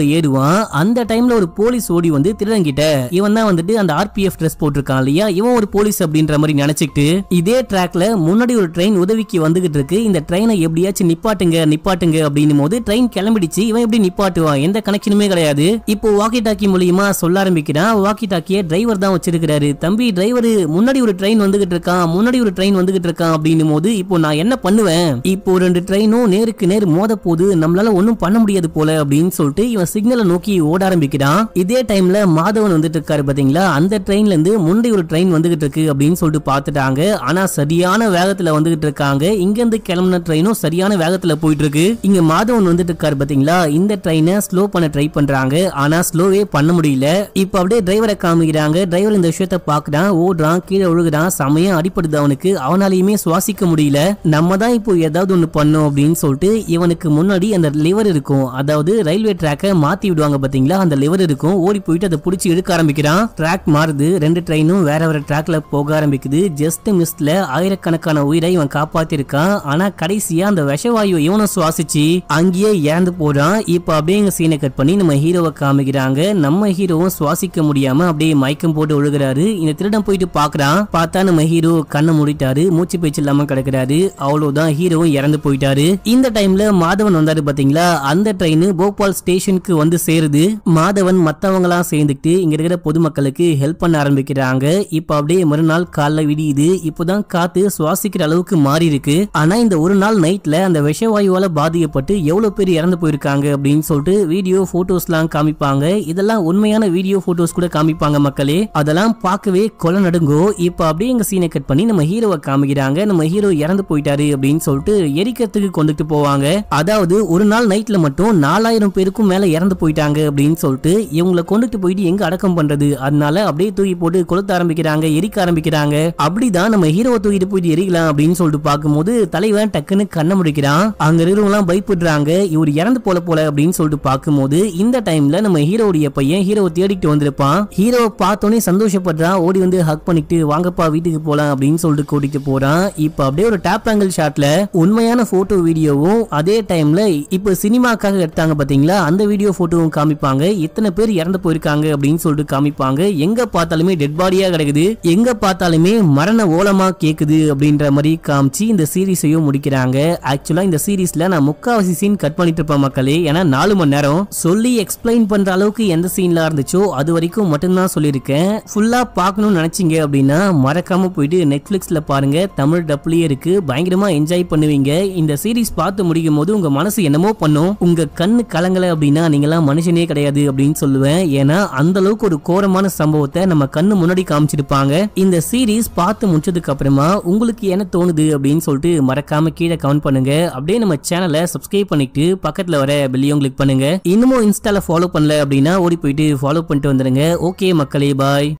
போயிடுவான் அந்த டைம்ல ஒரு போலீஸ் ஓடி வந்து திருடன் கிட்ட இவன் தான் வந்துட்டு அந்த ஆர்பிஎஃப் ட்ரெஸ் போட்டிருக்கான் இல்லையா இவன் ஒரு போலீஸ் அப்படின்ற மாதிரி நினைச்சுக்கிட்டு இதே ட்ராக்ல முன்னாடி ஒரு ட்ரெயின் உதவிக்கு வந்துகிட்டு இருக்கு இந்த ட்ரெயினை எப்படியாச்சும் நிப்பாட்டுங்க நிப்பாட்டுங்க அப்படின்னும் போது ட்ரெயின் கிளம்பிடுச்சு இவன் எப்படி நிப்பாட்டுவான் எந்த கனெக்ஷனுமே கிடையாது இப்போ வாக்கி டாக்கி மூலியமா சொல்ல ஆரம்பிக்கிறான் வாக்கி டாக்கிய டிரைவர் தான் வச்சிருக்கிறாரு தம்பி டிரைவர் முன்னாடி ஒரு ட்ரெயின் வந்துகிட்டு இருக்கான் முன்னாடி ஒரு ட்ரெயின் வந்துகிட்டு இருக்கான் அப்படின்னும் போது இப்போ நான் என்ன பண்ணுவேன் இப்போ ரெண்டு ட்ரெயினும் நேருக்கு நேர் மோத போது நம்மளால ஒன்றும் பண்ண முடியாது போல அப்படின்னு சொல்லிட்டு இவன் சிக்னலை நோக்கி ஓட ஆரம்பிக்கிறான் இதே டைம்ல மாதவன் வந்துட்டு இருக்காரு பாத்தீங்களா அந்த ட்ரெயின்ல இருந்து முன்னாடி ஒரு ட்ரெயின் வந்துகிட்டு இருக்கு அப்படின்னு சொல்லிட்டு பார்த்துட்டாங்க ஆனா சரியான வேகத்துல வந்துகிட்டு இருக்காங்க இங்க இருந்து கிளம்பின ட்ரெயினும் சரியான வேகத்துல போயிட்டு இருக்கு இங்க மாதவன் வந்துட்டு இருக்காரு பாத்தீங்களா இந்த ட்ரெயினை ஸ்லோ பண்ண ட்ரை பண்றாங்க ஆனா ஸ்லோவே பண்ண முடியல இப்ப அப்படியே டிரைவரை காமிக்கிறாங்க டிரைவர் இந்த விஷயத்த பாக்குறான் ஓடுறான் கீழே விழுகுறான் சமயம் அடிப்படுது அவனுக்கு அவனாலையுமே சுவாசிக்க முடியல நம்ம தான் இப்போ ஏதாவது ஒண்ணு பண்ணோம் அப்படின்னு சொல்லிட்டு இவனுக்கு முன்னாடி அந்த லிவர் இருக்கும் அதாவது ரயில்வே ட்ராக்கை மாத்தி விடுவாங்க பாத்தீங்களா அந்த லிவர் இருக்கும் ஓடி போயிட்டு அதை பிடிச்சி இழுக்க ஆரம்பிக்கிறான் ட்ராக் மாறுது ரெண்டு ட்ரெயினும் வேற வேற ட்ராக்ல போக ஆரம்பிக்குது ஜஸ்ட் மிஸ்ல ஆயிரக்கணக்கான உயிரை இவன் காப்பாத்திருக்கான் ஆனா கடைசியா அந்த விஷவாயு இவனும் சுவாசிச்சு அங்கேயே இறந்து போறான் இப்ப அப்படியே எங்க சீனை கட் பண்ணி நம்ம ஹீரோவை காமிக்கிறாங்க நம்ம ஹீரோவும் சுவாசிக்க முடியாம அப்படியே மயக்கம் போட்டு விழுகிறாரு இந்த திருடன் போயிட்டு பாக்குறான் பார்த்தா நம்ம ஹீரோ கண்ணை மூடிட்டாரு மூச்சு பேச்சு இல்லாம கிடக்குறாரு அவ்வளவுதான் ஹீரோவும் இறந்து போயிட்டாரு இந்த டைம்ல மாதவன் வந்தாரு பாத்தீங்களா அந்த ட்ரெயின் போபால் ஸ்டேஷனுக்கு வந்து சேருது மாதவன் மத்தவங்களாம் சேர்ந்துக்கிட்டு இங்க இருக்கிற பொதுமக்களுக்கு ஹெல்ப் பண்ண ஆரம்பிக்கிறாங்க இப்ப அப்படியே மறுநாள் காலைல விடியுது இப்போதான் காத்து சுவாசிக்கிற அளவுக்கு மாறி இருக்கு ஆனா இந்த ஒரு நாள் நைட்ல அந்த விஷவாயுவால பாதிக்கப்பட்டு எவ்வளவு பேர் இறந்து போயிருக்காங்க அப்படின்னு சொல்லிட்டு வீடியோ போட்டோஸ்லாம் காமிப்பாங்க இதெல்லாம் உண்மையான வீடியோ போட்டோஸ் கூட காமிப்பாங்க மக்களே அதெல்லாம் பார்க்கவே கொலை நடுங்கோ இப்ப அப்படியே எங்க சீனை கட் பண்ணி நம்ம ஹீரோவை காமிக்கிறாங்க நம்ம ஹீரோ இறந்து போயிட்டாரு அப்படின்னு சொல்லிட்டு எரிக்கிறதுக்கு கொண்டுட்டு போவாங்க அதாவது ஒரு நாள் நைட்ல மட்டும் நாலாயிரம் பேருக்கும் மேல இறந்து போயிட்டாங்க அப்படின்னு சொல்லிட்டு இவங்களை கொண்டுட்டு போயிட்டு எங்க அடக்கம் பண்றது அதனால அப்படியே தூக்கி போட்டு கொளுத்த ஆரம்பிக்கிறாங்க எரிக்க ஆரம்பிக்கிறாங்க அப்படிதான் நம்ம ஹீரோவை தூக்கிட்டு போயிட்டு எரிக்கலாம் அப்படின்னு சொல்லிட்டு பார்க்கும்போது தலைவன் டக்குன்னு கண்ணை முடிக்கிறான் அங்க இருக்கிறவங்க எல்லாம் பயப்படுறாங்க இவர் இறந்து போல போல அப்படின்னு சொல்லிட்டு பார்க்கும்போது இந்த டைம்ல நம்ம ஹீரோடைய பையன் ஹீரோவை தேடிட்டு வந்திருப்பான் ஹீரோவை பார்த்தோன்னே சந்தோஷப்படுறான் ஓடி வந்து ஹக் பண்ணிட்டு வாங்கப்பா வீட்டுக்கு போலாம் அப்படின்னு சொல்லிட்டு கூட்டிட்டு போறான் இப்ப அப்படியே ஒரு டேப் ஆங்கிள் ஷாட்ல உண்மையான போட்டோ வீடியோவும் அதே டைம்ல இப்ப சினிமாக்காக எடுத்தாங்க பாத்தீங்களா அந்த வீடியோ போட்டோவும் காமிப்பாங்க இத்தனை பேர் இறந்து போயிருக்காங்க அப்படின்னு சொல்லிட்டு காமிப்பாங்க எங்க பார்த்தாலுமே டெட் பாடியா கிடக்குது எங்க பார்த்தாலுமே மரண ஓலமா கேக்குது அப்படின்ற மாதிரி காமிச்சு இந்த சீரீஸையும் முடிக்கிறாங்க ஆக்சுவலா இந்த சீரீஸ்ல நான் முக்காவாசி சீன் கட் பண்ணிட்டு இருப்பேன் மக்களே ஏன்னா நாலு மணி நேரம் சொல்லி எக்ஸ்பிளைன் பண்ற அளவுக்கு எந்த சீன்ல இருந்துச்சோ அது வரைக்கும் மட்டும்தான் சொல்லியிருக்கேன் ஃபுல்லா பார்க்கணும்னு நினைச்சீங்க அப்படின்னா மறக்காம போயிட்டு நெட்ஃபிளிக்ஸ்ல பாருங்க தமிழ் டப்லயே இருக்கு பயங்கரமா என்ஜாய் பண்ணுவீங்க இந்த சீரீஸ் பார்த்து முடிக்கும் போது உங்க மனசு என்னமோ பண்ணும் உங்க கண்ணு கலங்கல அப்படின்னா நீங்களாம் மனுஷனே கிடையாது அப்படின்னு சொல்லுவேன் ஏன்னா அந்த அளவுக்கு ஒரு கோரமான சம்பவத்தை நம்ம கண்ணு முன்னாடி காமிச்சிருப்பாங்க இந்த சீரீஸ் பார்த்து முடிச்சதுக்கு அப்புறமா உங்களுக்கு என்ன தோணுது அப்படின்னு சொல்லிட்டு மறக்காம கீழே கமெண்ட் பண்ணுங்க அப்படியே நம்ம சேனலை சப்ஸ்கிரைப் பண்ணிட்டு பக்கத்துல வர பெல்லையும் கிளிக் பண்ணுங்க இன்னமும் இன்ஸ்டால ஃபாலோ பண்ணல அப்படின்னா ஓடி போயிட்டு ஃபாலோ பண்ணிட்டு வந்துருங்க ஓகே மக்களே பாய்